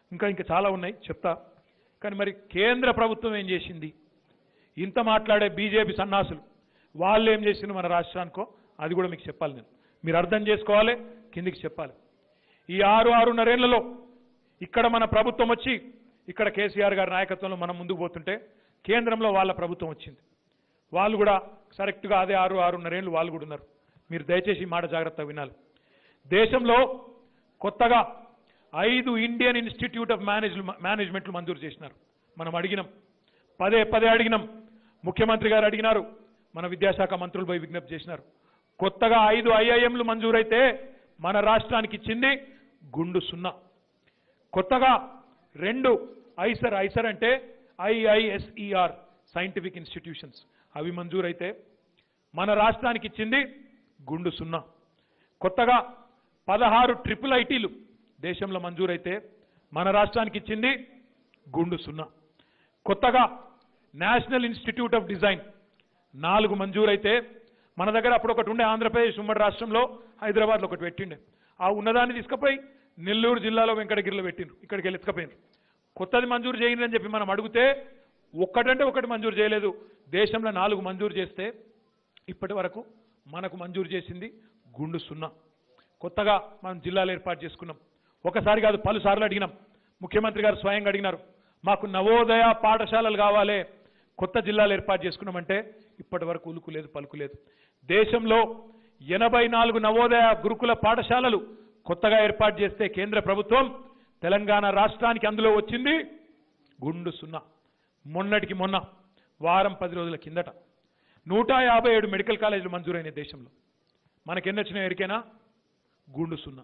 ఇంకా ఇంకా చాలా ఉన్నాయి చెప్తా కానీ మరి కేంద్ర ప్రభుత్వం ఏం చేసింది ఇంత మాట్లాడే బీజేపీ సన్నాసులు వాళ్ళు ఏం చేసిండ్రు మన రాష్ట్రానికో అది కూడా మీకు చెప్పాలి నేను మీరు అర్థం చేసుకోవాలి కిందికి చెప్పాలి ఈ ఆరు ఆరున్నరేళ్లలో ఇక్కడ మన ప్రభుత్వం వచ్చి ఇక్కడ కేసీఆర్ గారి నాయకత్వంలో మనం ముందుకు పోతుంటే కేంద్రంలో వాళ్ళ ప్రభుత్వం వచ్చింది వాళ్ళు కూడా కరెక్ట్గా అదే ఆరు ఆరున్నరేళ్ళు వాళ్ళు కూడా ఉన్నారు మీరు దయచేసి ఈ మాట జాగ్రత్తగా వినాలి దేశంలో కొత్తగా ఐదు ఇండియన్ ఇన్స్టిట్యూట్ ఆఫ్ మేనేజ్ మేనేజ్మెంట్లు మంజూరు చేసినారు మనం అడిగినాం పదే పదే అడిగినాం ముఖ్యమంత్రి గారు అడిగినారు మన విద్యాశాఖ మంత్రులు పోయి విజ్ఞప్తి చేసినారు కొత్తగా ఐదు ఐఐఎంలు మంజూరైతే మన రాష్ట్రానికి ఇచ్చింది గుండు సున్నా కొత్తగా రెండు ఐసర్ ఐసర్ అంటే ఐఐఎస్ఈఆర్ సైంటిఫిక్ ఇన్స్టిట్యూషన్స్ అవి మంజూరైతే మన రాష్ట్రానికి ఇచ్చింది గుండు సున్నా కొత్తగా పదహారు ట్రిపుల్ ఐటీలు దేశంలో మంజూరైతే మన రాష్ట్రానికి ఇచ్చింది గుండు సున్నా కొత్తగా నేషనల్ ఇన్స్టిట్యూట్ ఆఫ్ డిజైన్ నాలుగు మంజూరైతే మన దగ్గర అప్పుడు ఒకటి ఉండే ఆంధ్రప్రదేశ్ ఉమ్మడి రాష్ట్రంలో హైదరాబాద్లో ఒకటి పెట్టిండే ఆ ఉన్నదాన్ని తీసుకుపోయి నెల్లూరు జిల్లాలో వెంకటగిరిలో పెట్టిండ్రు ఇక్కడికి వెళ్ళి ఎత్తుకపోయినారు కొత్తది మంజూరు చేయండి అని చెప్పి మనం అడిగితే ఒక్కటంటే ఒకటి మంజూరు చేయలేదు దేశంలో నాలుగు మంజూరు చేస్తే ఇప్పటి వరకు మనకు మంజూరు చేసింది గుండు సున్నా కొత్తగా మనం జిల్లాలు ఏర్పాటు చేసుకున్నాం ఒకసారి కాదు పలుసార్లు అడిగినాం ముఖ్యమంత్రి గారు స్వయంగా అడిగినారు మాకు నవోదయ పాఠశాలలు కావాలి కొత్త జిల్లాలు ఏర్పాటు చేసుకున్నామంటే ఇప్పటి వరకు ఉలుకు లేదు పలుకు లేదు దేశంలో ఎనభై నాలుగు నవోదయ గురుకుల పాఠశాలలు కొత్తగా ఏర్పాటు చేస్తే కేంద్ర ప్రభుత్వం తెలంగాణ రాష్ట్రానికి అందులో వచ్చింది గుండు సున్నా మొన్నటికి మొన్న వారం పది రోజుల కిందట నూట యాభై ఏడు మెడికల్ కాలేజీలు మంజూరైన దేశంలో మనకెన్ని వచ్చినాయి ఎరికైనా గుండు సున్నా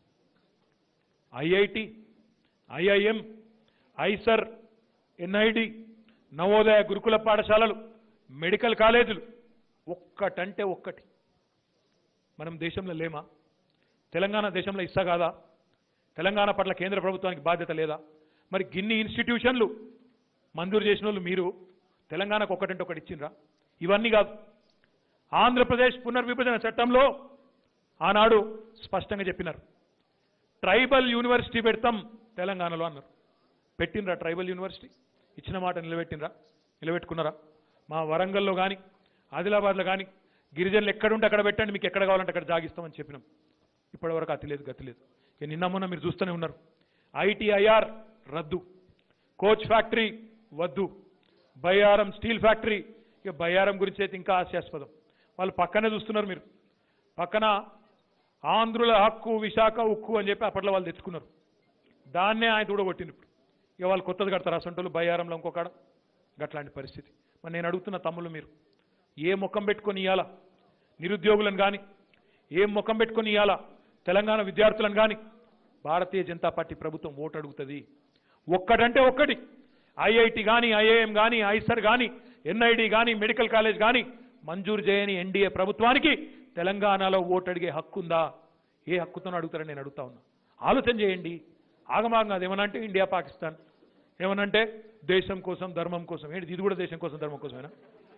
IIT IIM IISER NID Navodaya గురుకుల పాఠశాలలు మెడికల్ కాలేజీలు ఒక్కటంటే ఒక్కటి మనం దేశంలో లేమా తెలంగాణ దేశంలో ఇస్తా కాదా తెలంగాణ పట్ల కేంద్ర ప్రభుత్వానికి బాధ్యత లేదా మరి గిన్ని ఇన్స్టిట్యూషన్లు మంజూరు చేసిన వాళ్ళు మీరు తెలంగాణకు ఒకటంటే ఒకటి ఇచ్చిండ్రా ఇవన్నీ కాదు ఆంధ్రప్రదేశ్ పునర్విభజన చట్టంలో ఆనాడు స్పష్టంగా చెప్పినారు ట్రైబల్ యూనివర్సిటీ పెడతాం తెలంగాణలో అన్నారు పెట్టినరా ట్రైబల్ యూనివర్సిటీ ఇచ్చిన మాట నిలబెట్టినరా నిలబెట్టుకున్నారా మా వరంగల్లో కానీ ఆదిలాబాద్లో కానీ గిరిజనులు ఎక్కడుంటే అక్కడ పెట్టండి మీకు ఎక్కడ కావాలంటే అక్కడ జాగిస్తామని చెప్పినాం ఇప్పటివరకు అతి లేదు గతి లేదు ఇక నిన్న మొన్న మీరు చూస్తూనే ఉన్నారు ఐటీఐఆర్ రద్దు కోచ్ ఫ్యాక్టరీ వద్దు బయ్యారం స్టీల్ ఫ్యాక్టరీ ఇక బయ్యారం గురించి అయితే ఇంకా హాస్యాస్పదం వాళ్ళు పక్కనే చూస్తున్నారు మీరు పక్కన ఆంధ్రుల హక్కు విశాఖ ఉక్కు అని చెప్పి అప్పట్లో వాళ్ళు తెచ్చుకున్నారు దాన్నే ఆయన కూడా కొట్టింది ఇప్పుడు ఇక వాళ్ళు కొత్తది కడతారు అసంటోళ్ళు బయ్యారంలో ఇంకొకడ గట్లాంటి పరిస్థితి మరి నేను అడుగుతున్న తమ్ముళ్ళు మీరు ఏ ముఖం పెట్టుకొని ఇవ్వాలా నిరుద్యోగులను కానీ ఏం ముఖం పెట్టుకొని ఇవ్వాలా తెలంగాణ విద్యార్థులను కానీ భారతీయ జనతా పార్టీ ప్రభుత్వం ఓటు అడుగుతుంది ఒక్కటంటే ఒక్కటి ఐఐటి కానీ ఐఐఎం కానీ ఐసర్ కానీ ఎన్ఐడి కానీ మెడికల్ కాలేజ్ కానీ మంజూరు చేయని ఎన్డీఏ ప్రభుత్వానికి తెలంగాణలో ఓటు అడిగే హక్కు ఉందా ఏ హక్కుతో అడుగుతారని నేను అడుగుతా ఉన్నా ఆలోచన చేయండి ఆగమాగం అది ఏమనంటే ఇండియా పాకిస్తాన్ ఏమనంటే దేశం కోసం ధర్మం కోసం ఏంటి ఇది కూడా దేశం కోసం ధర్మం కోసమేనా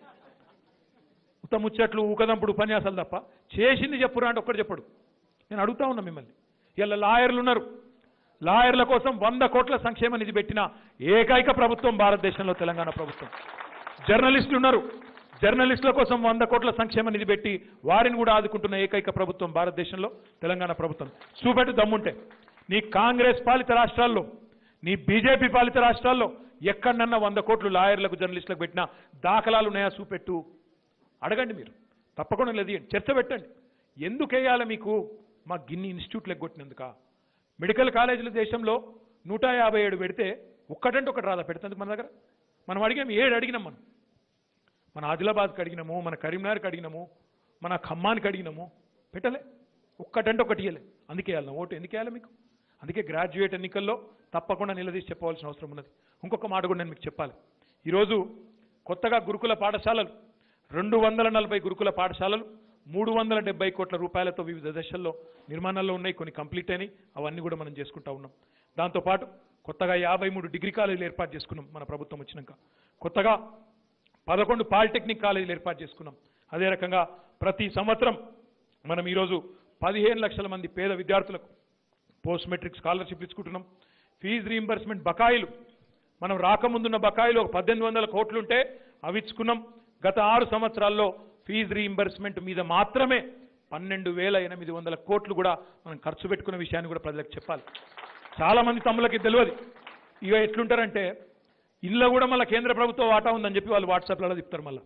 ఉత్త ముచ్చట్లు ఊకదంపుడు ఉపన్యాసాలు తప్ప చేసింది చెప్పురా అంటే ఒక్కడు చెప్పడు నేను అడుగుతా ఉన్నా మిమ్మల్ని ఇలా లాయర్లు ఉన్నారు లాయర్ల కోసం వంద కోట్ల సంక్షేమ నిధి పెట్టిన ఏకైక ప్రభుత్వం భారతదేశంలో తెలంగాణ ప్రభుత్వం జర్నలిస్టులు ఉన్నారు జర్నలిస్టుల కోసం వంద కోట్ల సంక్షేమ నిధి పెట్టి వారిని కూడా ఆదుకుంటున్న ఏకైక ప్రభుత్వం భారతదేశంలో తెలంగాణ ప్రభుత్వం చూపెట్టు దమ్ముంటే నీ కాంగ్రెస్ పాలిత రాష్ట్రాల్లో నీ బీజేపీ పాలిత రాష్ట్రాల్లో ఎక్కడన్నా వంద కోట్లు లాయర్లకు జర్నలిస్టులకు పెట్టిన దాఖలాలు ఉన్నాయా చూపెట్టు అడగండి మీరు తప్పకుండా లేదు చర్చ పెట్టండి ఎందుకు వేయాలి మీకు మా గిన్ని ఇన్స్టిట్యూట్లు ఎగ్గొట్టినందుక మెడికల్ కాలేజీల దేశంలో నూట యాభై ఏడు పెడితే ఒక్కటంటే ఒకటి రాదా పెడుతుంది మన దగ్గర మనం అడిగాం ఏడు అడిగినాం మనం మన ఆదిలాబాద్కి అడిగినాము మన కరీంనగర్కి అడిగినాము మన ఖమ్మానికి అడిగినాము పెట్టలే ఒక్కటంటే ఒకటి ఇయ్యలే అందుకే వేయాలి ఓటు ఎందుకు వేయాలి మీకు అందుకే గ్రాడ్యుయేట్ ఎన్నికల్లో తప్పకుండా నిలదీసి చెప్పవలసిన అవసరం ఉన్నది ఇంకొక మాట కూడా నేను మీకు చెప్పాలి ఈరోజు కొత్తగా గురుకుల పాఠశాలలు రెండు వందల నలభై గురుకుల పాఠశాలలు మూడు వందల డెబ్బై కోట్ల రూపాయలతో వివిధ దశల్లో నిర్మాణాల్లో ఉన్నాయి కొన్ని కంప్లీట్ అయినాయి అవన్నీ కూడా మనం చేసుకుంటా ఉన్నాం దాంతోపాటు కొత్తగా యాభై మూడు డిగ్రీ కాలేజీలు ఏర్పాటు చేసుకున్నాం మన ప్రభుత్వం వచ్చినాక కొత్తగా పదకొండు పాలిటెక్నిక్ కాలేజీలు ఏర్పాటు చేసుకున్నాం అదే రకంగా ప్రతి సంవత్సరం మనం ఈరోజు పదిహేను లక్షల మంది పేద విద్యార్థులకు పోస్ట్ మెట్రిక్ స్కాలర్షిప్ ఇచ్చుకుంటున్నాం ఫీజు రీయింబర్స్మెంట్ బకాయిలు మనం రాకముందున్న బకాయిలు ఒక పద్దెనిమిది వందల కోట్లుంటే అవి ఇచ్చుకున్నాం గత ఆరు సంవత్సరాల్లో ఫీజు రీయింబర్స్మెంట్ మీద మాత్రమే పన్నెండు వేల ఎనిమిది వందల కోట్లు కూడా మనం ఖర్చు పెట్టుకున్న విషయాన్ని కూడా ప్రజలకు చెప్పాలి చాలా మంది తమ్ములకి తెలియదు ఇక ఎట్లుంటారంటే ఇళ్ళ కూడా మళ్ళీ కేంద్ర ప్రభుత్వ వాటా ఉందని చెప్పి వాళ్ళు వాట్సాప్లలో చెప్తారు మళ్ళీ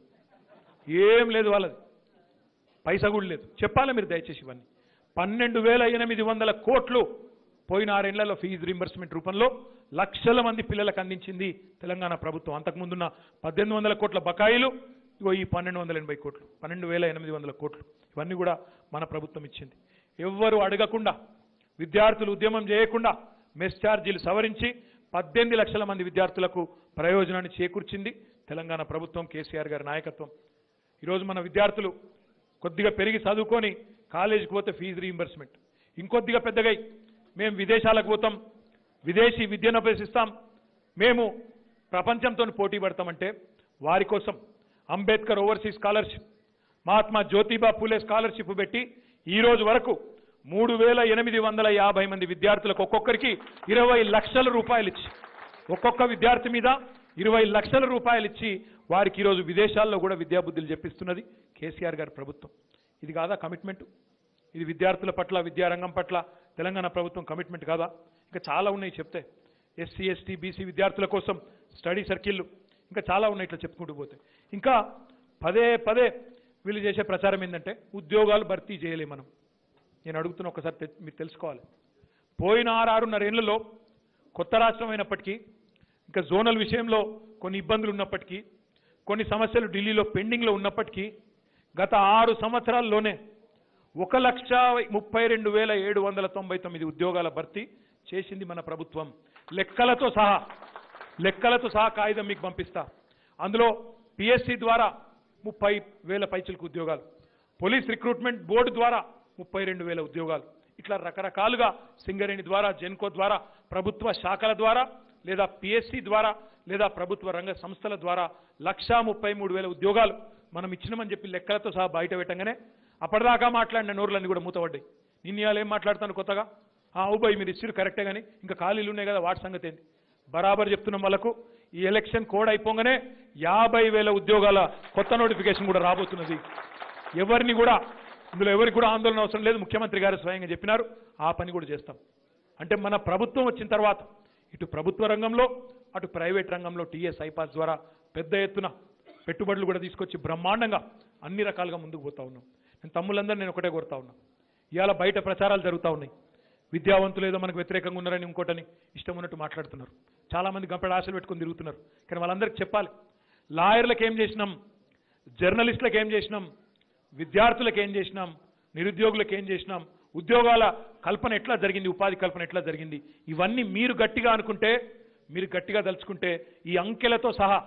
ఏం లేదు వాళ్ళది పైసా కూడా లేదు చెప్పాలి మీరు దయచేసి ఇవన్నీ పన్నెండు వేల ఎనిమిది వందల కోట్లు పోయిన ఆరేళ్లలో ఫీజు రింబర్స్మెంట్ రూపంలో లక్షల మంది పిల్లలకు అందించింది తెలంగాణ ప్రభుత్వం అంతకుముందున్న పద్దెనిమిది వందల కోట్ల బకాయిలు ఇగో ఈ పన్నెండు వందల ఎనభై కోట్లు పన్నెండు వేల ఎనిమిది వందల కోట్లు ఇవన్నీ కూడా మన ప్రభుత్వం ఇచ్చింది ఎవ్వరు అడగకుండా విద్యార్థులు ఉద్యమం చేయకుండా మెస్ ఛార్జీలు సవరించి పద్దెనిమిది లక్షల మంది విద్యార్థులకు ప్రయోజనాన్ని చేకూర్చింది తెలంగాణ ప్రభుత్వం కేసీఆర్ గారి నాయకత్వం ఈరోజు మన విద్యార్థులు కొద్దిగా పెరిగి చదువుకొని కాలేజీకి పోతే ఫీజు రీయింబర్స్మెంట్ ఇంకొద్దిగా పెద్దగై మేము విదేశాలకు పోతాం విదేశీ విద్యను అభ్యసిస్తాం మేము ప్రపంచంతో పోటీ పడతామంటే వారి కోసం Ambedkar overseas scholarship Mahatma Jyotiba Phule scholarship పెట్టి ఈ రోజు వరకు మూడు వేల ఎనిమిది వందల యాభై మంది విద్యార్థులకు ఒక్కొక్కరికి ఇరవై లక్షల రూపాయలు ఇచ్చి ఒక్కొక్క విద్యార్థి మీద ఇరవై లక్షల రూపాయలు ఇచ్చి వారికి ఈరోజు విదేశాల్లో కూడా విద్యాబుద్ధులు చెప్పిస్తున్నది కేసీఆర్ గారి ప్రభుత్వం ఇది కాదా కమిట్మెంట్ ఇది విద్యార్థుల పట్ల విద్యారంగం పట్ల తెలంగాణ ప్రభుత్వం కమిట్మెంట్ కాదా ఇంకా చాలా ఉన్నాయి చెప్తే ఎస్సీ ఎస్టీ బీసీ విద్యార్థుల కోసం స్టడీ సర్కిళ్ళు ఇంకా చాలా ఉన్నాయి ఇట్లా చెప్పుకుంటూ పోతే ఇంకా పదే పదే వీళ్ళు చేసే ప్రచారం ఏంటంటే ఉద్యోగాలు భర్తీ చేయలే మనం నేను అడుగుతున్న ఒకసారి తె- మీరు తెలుసుకోవాలి పోయిన ఆరు ఆరున్నర ఏళ్లలో కొత్త రాష్ట్రం అయినప్పటికీ ఇంకా జోనల్ విషయంలో కొన్ని ఇబ్బందులు ఉన్నప్పటికీ కొన్ని సమస్యలు ఢిల్లీలో పెండింగ్లో ఉన్నప్పటికీ గత ఆరు సంవత్సరాల్లోనే ఒక లక్ష ముప్పై రెండు వేల ఏడు వందల తొంభై తొమ్మిది ఉద్యోగాల భర్తీ చేసింది మన ప్రభుత్వం లెక్కలతో సహా లెక్కలతో సహా కాగితం మీకు పంపిస్తా అందులో పిఎస్సి ద్వారా ముప్పై వేల పైచులకు ఉద్యోగాలు పోలీస్ రిక్రూట్మెంట్ బోర్డు ద్వారా ముప్పై రెండు వేల ఉద్యోగాలు ఇట్లా రకరకాలుగా సింగరేణి ద్వారా జెన్కో ద్వారా ప్రభుత్వ శాఖల ద్వారా లేదా పిఎస్సి ద్వారా లేదా ప్రభుత్వ రంగ సంస్థల ద్వారా లక్షా ముప్పై మూడు వేల ఉద్యోగాలు మనం ఇచ్చినామని చెప్పి లెక్కలతో సహా బయట పెట్టగానే అప్పటిదాకా మాట్లాడిన నోర్లన్నీ కూడా మూతపడ్డాయి నిన్న ఇవాళ ఏం మాట్లాడతాను కొత్తగా ఆ ఔబాయ్ మీరు ఇచ్చిరు కరెక్టే కానీ ఇంకా ఖాళీలు ఉన్నాయి కదా వాటి సంగతి ఏంది బరాబర్ చెప్తున్నాం వాళ్ళకు ఈ ఎలక్షన్ కోడ్ అయిపోగానే యాభై వేల ఉద్యోగాల కొత్త నోటిఫికేషన్ కూడా రాబోతున్నది ఎవరిని కూడా ఇందులో ఎవరికి కూడా ఆందోళన అవసరం లేదు ముఖ్యమంత్రి గారు స్వయంగా చెప్పినారు ఆ పని కూడా చేస్తాం అంటే మన ప్రభుత్వం వచ్చిన తర్వాత ఇటు ప్రభుత్వ రంగంలో అటు ప్రైవేట్ రంగంలో టీఎస్ ఐపాస్ ద్వారా పెద్ద ఎత్తున పెట్టుబడులు కూడా తీసుకొచ్చి బ్రహ్మాండంగా అన్ని రకాలుగా ముందుకు పోతా ఉన్నాం నేను తమ్ములందరూ నేను ఒకటే కోరుతా ఉన్నా ఇవాళ బయట ప్రచారాలు జరుగుతూ ఉన్నాయి విద్యావంతులు ఏదో మనకు వ్యతిరేకంగా ఉన్నారని ఇంకోటని ఇష్టం ఉన్నట్టు మాట్లాడుతున్నారు చాలా మంది గంపెడ ఆశలు పెట్టుకొని తిరుగుతున్నారు కానీ వాళ్ళందరికీ చెప్పాలి లాయర్లకు ఏం చేసినాం జర్నలిస్టులకు ఏం చేసినాం విద్యార్థులకు ఏం చేసినాం నిరుద్యోగులకు ఏం చేసినాం ఉద్యోగాల కల్పన ఎట్లా జరిగింది ఉపాధి కల్పన ఎట్లా జరిగింది ఇవన్నీ మీరు గట్టిగా అనుకుంటే మీరు గట్టిగా తలుచుకుంటే ఈ అంకెలతో సహా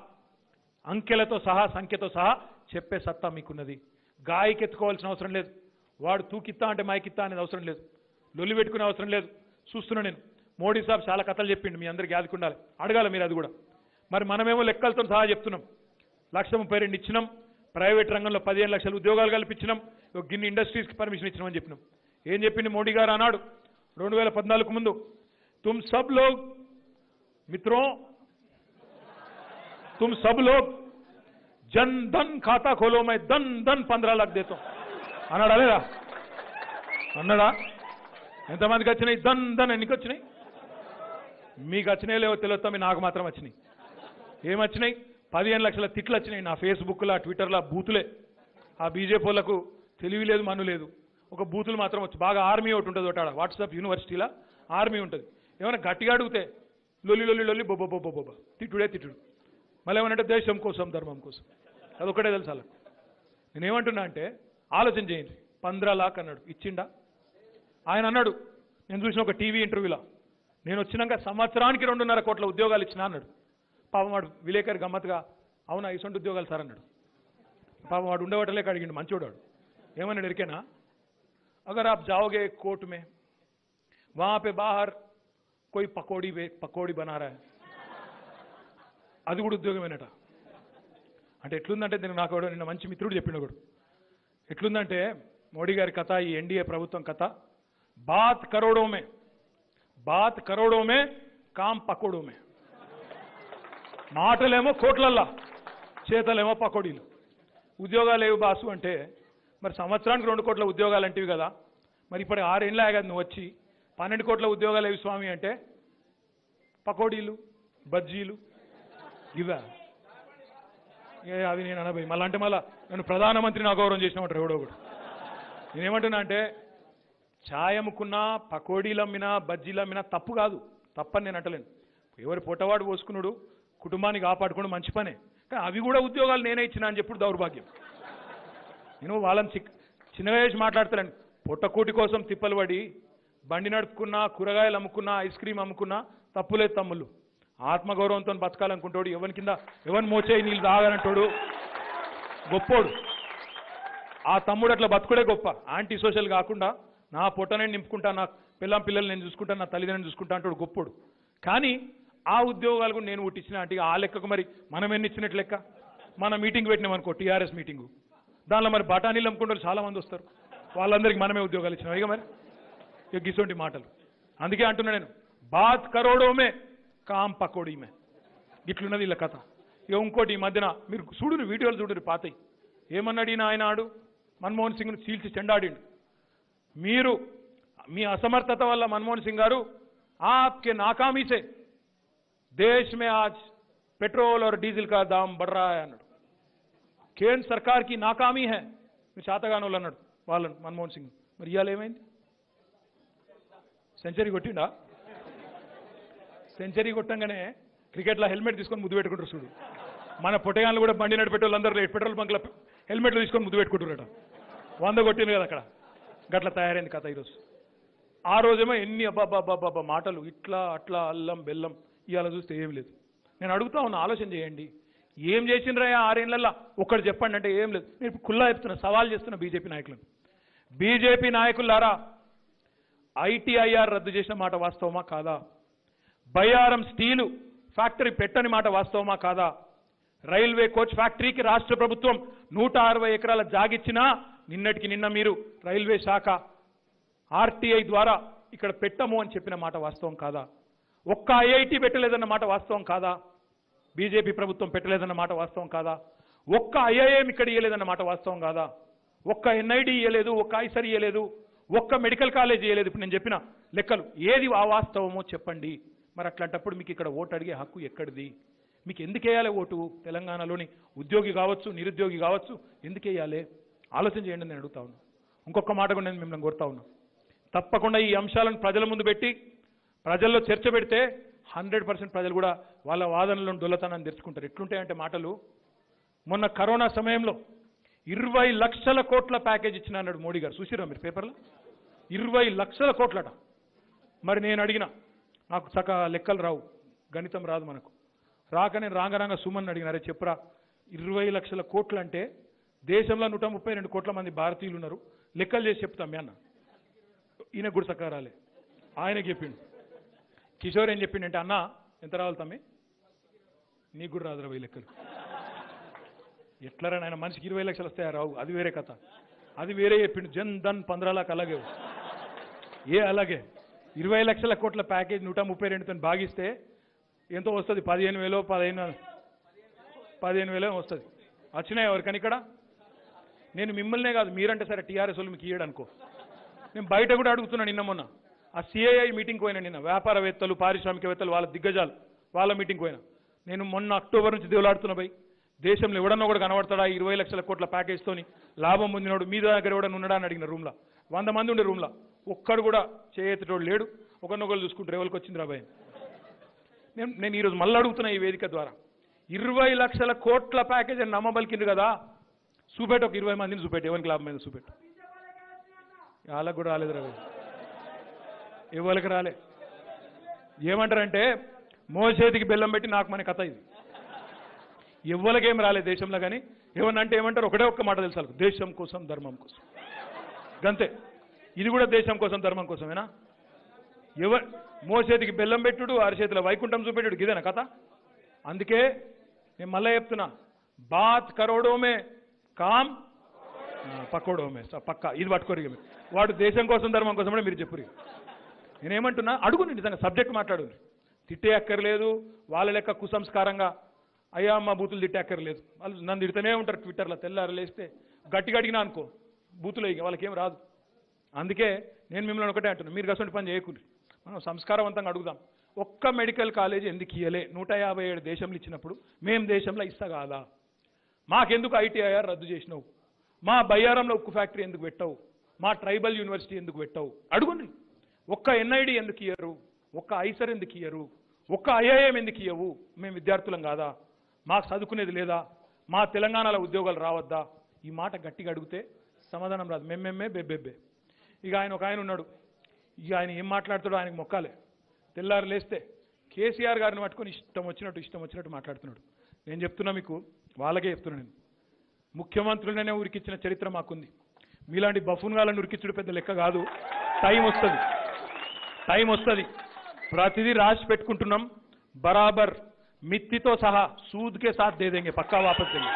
అంకెలతో సహా సంఖ్యతో సహా చెప్పే సత్తా మీకున్నది గాయకి ఎత్తుకోవాల్సిన అవసరం లేదు వాడు తూకిత్తా అంటే మైకిత్తా అనేది అవసరం లేదు లొల్లి పెట్టుకునే అవసరం లేదు చూస్తున్నా నేను మోడీ సాబ్ చాలా కథలు చెప్పిండు మీ అందరికీ యాదుకుండాలి అడగాలి మీరు అది కూడా మరి మనమేమో లెక్కలతో సహా చెప్తున్నాం లక్ష ముప్పై రెండు ఇచ్చినాం ప్రైవేట్ రంగంలో పదిహేను లక్షల ఉద్యోగాలు కల్పించినాం ఒక గిన్ని ఇండస్ట్రీస్కి పర్మిషన్ ఇచ్చినామని చెప్పినాం ఏం చెప్పింది మోడీ గారు అన్నాడు రెండు వేల పద్నాలుగు ముందు తుమ్ సబ్ లోగ్ మిత్రో तुम सब लोग జన్ ధన్ ఖాతా ఖోలో మై ధన్ ధన్ పంద్రా లాక్ దేతో అన్నాడా లేదా అన్నాడా ఎంతమందికి వచ్చినాయి ధన్ ధన్ ఎన్నికి వచ్చినాయి మీకు వచ్చినాయి లేవో తెలియదు మీ నాకు మాత్రం వచ్చినాయి ఏం వచ్చినాయి పదిహేను లక్షల తిట్లు వచ్చినాయి నా ఫేస్బుక్లో ట్విట్టర్లో బూతులే ఆ బీజేపీ వాళ్ళకు తెలివి లేదు మను లేదు ఒక బూతులు మాత్రం వచ్చు బాగా ఆర్మీ ఒకటి ఉంటుంది ఒకటి ఆడ వాట్సాప్ యూనివర్సిటీలో ఆర్మీ ఉంటుంది ఏమైనా గట్టిగా అడిగితే లొల్లి లొల్లి లొల్లి బొబ్బ బొబ్బ బొబ్బ తిట్టుడే తిట్టుడు మళ్ళీ ఏమనంటే దేశం కోసం ధర్మం కోసం అదొకటే తెలుసు వాళ్ళకు నేనేమంటున్నా అంటే ఆలోచన చేయండి పంద్రా లాక్ అన్నాడు ఇచ్చిండా ఆయన అన్నాడు నేను చూసిన ఒక టీవీ ఇంటర్వ్యూలో నేను వచ్చినాక సంవత్సరానికి రెండున్నర కోట్ల ఉద్యోగాలు ఇచ్చిన అన్నాడు పాపం వాడు విలేకరి గమ్మత్తుగా అవునా ఇసొంటి ఉద్యోగాలు సార్ అన్నాడు పాపం వాడు ఉండేవాటలేక అడిగిండు మంచోడు వాడు ఏమన్నాడు ఎరికేనా अगर आप जाओगे कोर्ट में वहां पे बाहर कोई पकौड़ी बे- पकौड़ी बना रहा है అది కూడా ఉద్యోగమేనట అంటే ఎట్లుందంటే దీనికి నాకు ఎవడో నిన్న మంచి మిత్రుడు చెప్పిండు ఒకడు ఎట్లుందంటే మోడీ గారి కథ ఈ ఎన్డీఏ ప్రభుత్వం కథ బాత్ కరోడో మే బాత్ కరోడో మే కామ్ పకోడోమే మాటలేమో కోట్లల్లా చేతలేమో పకోడీలు ఉద్యోగాలు లేవు బాసు అంటే మరి సంవత్సరానికి రెండు కోట్ల ఉద్యోగాలు అంటివి కదా మరి ఇప్పుడు ఆరేళ్ళే కదా నువ్వు వచ్చి పన్నెండు కోట్ల ఉద్యోగాలు లేవు స్వామి అంటే పకోడీలు బజ్జీలు ఇవా ఏ అవి నేను అనబోయి మళ్ళీ అంటే మళ్ళా నన్ను ప్రధానమంత్రిని అగౌరవం చేసినట్టు ఎవడో ఒకడు నేనేమంటున్నా అంటే ఛాయ్ అమ్ముకున్నా పకోడీలు అమ్మినా బజ్జీలు అమ్మినా తప్పు కాదు తప్పని నేను అంటలేను ఎవరి పొట్టవాడు పోసుకున్నాడు కుటుంబాన్ని కాపాడుకోవడం మంచి పనే కానీ అవి కూడా ఉద్యోగాలు నేనే ఇచ్చినా అని చెప్పుడు దౌర్భాగ్యం నేను వాళ్ళని చిక్ చిన్నగా చేసి మాట్లాడతాను పొట్టకూటి కోసం తిప్పలు పడి బండి నడుపుకున్నా కూరగాయలు అమ్ముకున్నా ఐస్ క్రీమ్ అమ్ముకున్నా తప్పులేదు తమ్ముళ్ళు ఆత్మగౌరవంతో బతకాలనుకుంటాడు ఎవరి కింద ఎవరి మోచేయి నీళ్ళు తాగనంటాడు గొప్పోడు ఆ తమ్ముడు అట్లా బతుకుడే గొప్ప యాంటీ సోషల్ కాకుండా నా పొట్టనే నింపుకుంటా నా పిల్లం పిల్లలు నేను చూసుకుంటా నా తల్లిదండ్రులు చూసుకుంటా అంటాడు గొప్పోడు కానీ ఆ ఉద్యోగాలు కూడా నేను పుట్టించిన అంటే ఆ లెక్కకు మరి మనం ఎన్ని ఇచ్చినట్టు లెక్క మన మీటింగ్ పెట్టినాం అనుకో టీఆర్ఎస్ మీటింగు దానిలో మరి బఠానీలు అమ్ముకుంటారు చాలా మంది వస్తారు వాళ్ళందరికీ మనమే ఉద్యోగాలు ఇచ్చినాం ఇక మరి ఇక గిసోంటి మాటలు అందుకే అంటున్నా నేను బాత్ కరోడోమే కామ్ పకోడీమే ఇట్లున్నది వీళ్ళ కథ ఇక ఇంకోటి ఈ మధ్యన మీరు చూడురు వీడియోలు చూడురు పాతయి ఏమన్నాడు ఈయన ఆయన ఆడు మన్మోహన్ సింగ్ను చీల్చి చెండాడిండు మీరు మీ అసమర్థత వల్ల मनमोहन सिंह గారు आपके नाकामी से देश में आज पेट्रोल और डीजल का दाम बढ़ रहा है అన్నాడు కేంద్ర సర్కార్ కి నాకామీ హై మీ చాతగానోళ్ళు అన్నాడు వాళ్ళను మన్మోహన్ సింగ్ మరి ఇవాళ ఏమైంది సెంచరీ కొట్టిండా సెంచరీ కొట్టంగానే క్రికెట్లో హెల్మెట్ తీసుకొని ముద్దు పెట్టుకుంటారు చూడు మన పొట్టగాళ్ళు కూడా బండి నడిపెట్టే వాళ్ళందరూ పెట్రోల్ బంక్ల హెల్మెట్లు తీసుకొని ముద్దు పెట్టుకుంటారట వంద కొట్టింది కదా అక్కడ గట్ల తయారైంది కథ ఈరోజు ఆ రోజేమో ఎన్ని అబ్బాబ్బాబ్బాబ్బా మాటలు ఇట్లా అట్లా అల్లం బెల్లం ఇవాళ చూస్తే ఏం లేదు నేను అడుగుతా ఉన్నా ఆలోచన చేయండి ఏం చేసిండ్రా ఆరేళ్లలో ఒక్కడు చెప్పండి అంటే ఏం లేదు నేను ఇప్పుడు కుల్లా చెప్తున్నా సవాల్ చేస్తున్నా బీజేపీ నాయకులను బీజేపీ నాయకులారా ఐటీఐఆర్ రద్దు చేసిన మాట వాస్తవమా కాదా బయ్యారం స్టీలు ఫ్యాక్టరీ పెట్టని మాట వాస్తవమా కాదా రైల్వే కోచ్ ఫ్యాక్టరీకి రాష్ట్ర ప్రభుత్వం నూట అరవై ఎకరాల జాగిచ్చినా నిన్నటికి నిన్న మీరు రైల్వే శాఖ ఆర్టీఐ ద్వారా ఇక్కడ పెట్టము అని చెప్పిన మాట వాస్తవం కాదా ఒక్క ఐఐటి పెట్టలేదన్న మాట వాస్తవం కాదా బీజేపీ ప్రభుత్వం పెట్టలేదన్న మాట వాస్తవం కాదా ఒక్క ఐఐఎం ఇక్కడ ఇయ్యలేదన్న మాట వాస్తవం కాదా ఒక్క ఎన్ఐడి ఇయ్యలేదు ఒక్క ఐసర్ ఇయ్యలేదు ఒక్క మెడికల్ కాలేజ్ ఇయ్యలేదు ఇప్పుడు నేను చెప్పిన లెక్కలు ఏది ఆ వాస్తవమో చెప్పండి మరి అట్లాంటప్పుడు మీకు ఇక్కడ ఓటు అడిగే హక్కు ఎక్కడిది మీకు ఎందుకు వేయాలి ఓటు తెలంగాణలోని ఉద్యోగి కావచ్చు నిరుద్యోగి కావచ్చు ఎందుకు వేయాలి ఆలోచన చేయండి అని నేను అడుగుతా ఉన్నా ఇంకొక మాట కూడా నేను మిమ్మల్ని కోరుతా ఉన్నా తప్పకుండా ఈ అంశాలను ప్రజల ముందు పెట్టి ప్రజల్లో చర్చ పెడితే హండ్రెడ్ పర్సెంట్ ప్రజలు కూడా వాళ్ళ వాదనలను దొల్లతనాన్ని తెరుచుకుంటారు ఎట్లుంటాయంటే మాటలు మొన్న కరోనా సమయంలో ఇరవై లక్షల కోట్ల ప్యాకేజ్ ఇచ్చిన అన్నాడు మోడీ గారు చూసిరా మీరు పేపర్లో ఇరవై లక్షల కోట్లట మరి నేను అడిగిన నాకు చక్క లెక్కలు రావు గణితం రాదు మనకు రాక నేను రాంగరాంగ సుమన్ అడిగిన అరే చెప్పురా ఇరవై లక్షల కోట్లు అంటే దేశంలో నూట ముప్పై రెండు కోట్ల మంది భారతీయులు ఉన్నారు లెక్కలు చేసి చెప్తాం మీ అన్న ఈయన కూడా చక్కగా రాలే ఆయన చెప్పిండు కిషోర్ ఏం చెప్పిండంటే అన్న ఎంత రావాలి తమ్మి నీకు కూడా రాదు ఇరవై లెక్కలు ఎట్లరా నాయన మనిషికి ఇరవై లక్షలు వస్తాయా రావు అది వేరే కథ అది వేరే చెప్పిండు జన్ ధన్ పంద్రాలకు అలాగే ఏ అలాగే ఇరవై లక్షల కోట్ల ప్యాకేజ్ నూట ముప్పై రెండుతో భాగిస్తే ఎంతో వస్తుంది పదిహేను వేలో పదిహేను పదిహేను వేలో వస్తుంది వచ్చినాయి ఎవరికని ఇక్కడ నేను మిమ్మల్నే కాదు మీరంటే సరే టీఆర్ఎస్ వాళ్ళు మీకు ఇయ్యడు అనుకో నేను బయట కూడా అడుగుతున్నాను నిన్న మొన్న ఆ సిఐఐ మీటింగ్ పోయినా నిన్న వ్యాపారవేత్తలు పారిశ్రామికవేత్తలు వాళ్ళ దిగ్గజాలు వాళ్ళ మీటింగ్ పోయినా నేను మొన్న అక్టోబర్ నుంచి దేవులాడుతున్నా పోయి దేశంలో ఎవడన్నా కూడా కనబడతాడా ఈ ఇరవై లక్షల కోట్ల ప్యాకేజ్తోని లాభం పొందినోడు మీ దగ్గర ఎవడన్నా ఉన్నాడా అని అడిగిన రూమ్లో వంద మంది ఉండే రూమ్లో ఒక్కడు కూడా చేయెత్తటోడు లేడు ఒకరినొకరు చూసుకుంటారు ఎవరికి వచ్చింది రాబాయ్ నేను నేను ఈరోజు మళ్ళీ అడుగుతున్నా ఈ వేదిక ద్వారా ఇరవై లక్షల కోట్ల ప్యాకేజ్ అని నమ్మబలికింది కదా చూపెట్టు ఒక ఇరవై మందిని చూపెట్టు ఎవరికి లాభం మీద చూపెట్టు వాళ్ళకు కూడా రాలేదు రవి ఎవరికి రాలే ఏమంటారంటే మోసేతికి బెల్లం పెట్టి నాకు మన కథ ఇది ఎవ్వరికేం రాలే దేశంలో కానీ ఏమన్నా అంటే ఏమంటారు ఒకటే ఒక్క మాట తెలుసు వాళ్ళకు, దేశం కోసం ధర్మం కోసం గంతే ఇది కూడా దేశం కోసం ధర్మం కోసమేనా ఎవ మోసేతికి బెల్లం పెట్టుడు అరిచేతిలో వైకుంఠం చూపెట్టుడు ఇదేనా కథ అందుకే నేను మళ్ళీ చెప్తున్నా బాత్ కరోడోమే కామ్ ఆ, పక్కోడోమే స- పక్క ఇది పట్టుకోరు ఇక మీరు. వాడు దేశం కోసం ధర్మం కోసం కూడా మీరు చెప్పురు ఇక. నేనేమంటున్నా అడుగుని నిజంగా సబ్జెక్ట్ మాట్లాడు తిట్టే అక్కర్లేదు వాళ్ళ లెక్క కుసంస్కారంగా అయ్యా మా బూతులు తిట్టే అక్కర్లేదు వాళ్ళు నన్ను తిడుతూనే ఉంటారు ట్విట్టర్లో తెల్లారు లేస్తే గట్టిగా అడిగినా అనుకో బూతులు ఇక వాళ్ళకేం రాదు అందుకే నేను మిమ్మల్ని ఒకటే అంటున్నాను మీరు కసంటి పని చేయకూడదు మనం సంస్కారవంతంగా అడుగుదాం ఒక్క మెడికల్ కాలేజ్ ఎందుకు ఇయ్యలే నూట యాభై ఏడు దేశంలో ఇచ్చినప్పుడు మేము దేశంలో ఇస్తా కాదా మాకెందుకు ఐటీఐఆర్ రద్దు చేసినావు మా బయ్యారంలో ఉక్కు ఫ్యాక్టరీ ఎందుకు పెట్టావు మా ట్రైబల్ యూనివర్సిటీ ఎందుకు పెట్టావు అడుగుండి ఒక్క ఎన్ఐడి ఎందుకు ఇయ్యరు ఒక్క ఐసర్ ఎందుకు ఇయ్యరు ఒక్క ఐఐఎం ఎందుకు ఇయ్యవు మేము విద్యార్థులం కాదా మాకు చదువుకునేది లేదా మా తెలంగాణలో ఉద్యోగాలు రావద్దా ఈ మాట గట్టిగా అడిగితే సమాధానం రాదు మేమేమే బెబ్బెబ్బే ఇక ఆయన ఒక ఆయన ఉన్నాడు ఇక ఆయన ఏం మాట్లాడుతాడో ఆయనకు మొక్కాలే తెల్లారు లేస్తే కేసీఆర్ గారిని పట్టుకొని ఇష్టం వచ్చినట్టు ఇష్టం వచ్చినట్టు మాట్లాడుతున్నాడు నేను చెప్తున్నా మీకు వాళ్ళకే చెప్తున్నా నేను ముఖ్యమంత్రులనే ఉరికిచ్చిన చరిత్ర మాకుంది మీలాంటి బఫున్గాలను ఉరికిచ్చుడు పెద్ద లెక్క కాదు టైం వస్తుంది టైం వస్తుంది ప్రతిదీ రాసి పెట్టుకుంటున్నాం బరాబర్ మిత్తితో సహా సూద్కే సాత్ దేదేంగే పక్కా వాపస్ దేంగే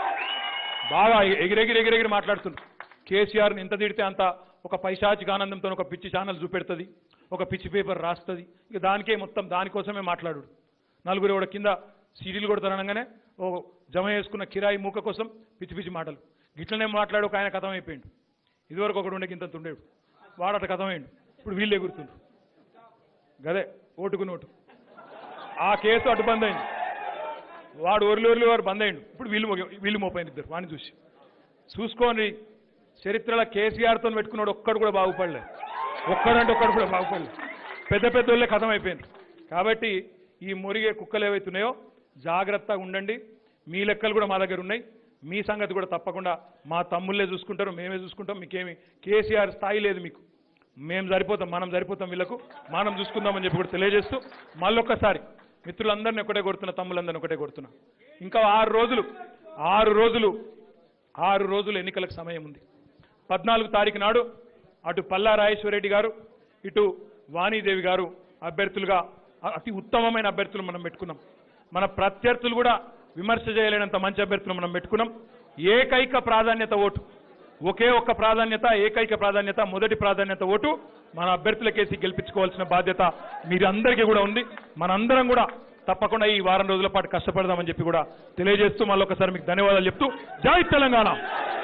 బాగా ఎగిరెగిరి ఎగిరెగిరి మాట్లాడుతున్నారు కేసీఆర్ని ఎంత తిడితే అంత ఒక పైశాచిక ఆనందంతో ఒక పిచ్చి ఛానల్ చూపెడుతుంది ఒక పిచ్చి పేపర్ రాస్తుంది ఇక దానికే మొత్తం దానికోసమే మాట్లాడు నలుగురు కూడా కింద సీడీలు కొడతారనగానే ఓ జమ చేసుకున్న కిరాయి మూక కోసం పిచ్చి పిచ్చి మాటలు గిట్లనే మాట్లాడు ఒక ఆయన కథం అయిపోయిండు ఇదివరకు ఒకడు ఉండే గింత ఉండేడు వాడట కథమైండు ఇప్పుడు వీళ్ళే గుర్తుండ్రు గదే ఓటుకు నోటు ఆ కేసు అటు బంద్ అయింది వాడు ఒరిలి ఒరిలి వాడు బంద్ అయిండు ఇప్పుడు వీళ్ళు మోగ- వీళ్ళు మోపోయింది ఇద్దరు వాడిని చూసి చూసుకోండి చరిత్రలో కేసీఆర్తో పెట్టుకున్నాడు ఒక్కడు కూడా బాగుపడలేదు ఒక్కడంటే ఒక్కడు కూడా బాగుపడలేదు పెద్ద పెద్ద వాళ్ళే కథం అయిపోయింది కాబట్టి ఈ మురిగే కుక్కలు ఏవైతున్నాయో జాగ్రత్తగా ఉండండి మీ లెక్కలు కూడా మా దగ్గర ఉన్నాయి మీ సంగతి కూడా తప్పకుండా మా తమ్ముళ్ళే చూసుకుంటారు మేమే చూసుకుంటాం మీకేమి కేసీఆర్ స్థాయి లేదు మీకు మేము సరిపోతాం మనం సరిపోతాం వీళ్ళకు మనం చూసుకుందామని చెప్పి కూడా తెలియజేస్తూ మళ్ళొక్కసారి మిత్రులందరినీ ఒకటే కొడుతున్నా తమ్ములందరినీ ఒకటే కొడుతున్నా ఇంకా ఆరు రోజులు ఆరు రోజులు ఆరు రోజులు ఎన్నికలకు సమయం ఉంది పద్నాలుగు తారీఖు నాడు అటు పల్లా రాజేశ్వరరెడ్డి గారు ఇటు వాణీదేవి గారు అభ్యర్థులుగా అ- అతి ఉత్తమమైన అభ్యర్థులు మనం పెట్టుకున్నాం మన ప్రత్యర్థులు కూడా విమర్శ చేయలేనంత మంచి అభ్యర్థులు మనం పెట్టుకున్నాం ఏకైక ప్రాధాన్యత ఓటు ఒకే ఒక్క ప్రాధాన్యత ఏకైక ప్రాధాన్యత మొదటి ప్రాధాన్యత ఓటు మన అభ్యర్థులకేసి గెలిపించుకోవాల్సిన బాధ్యత మీరందరికీ కూడా ఉంది మనందరం కూడా తప్పకుండా ఈ వారం రోజుల పాటు కష్టపడదామని చెప్పి కూడా తెలియజేస్తూ మళ్ళొకసారి మీకు ధన్యవాదాలు చెప్తూ జై తెలంగాణ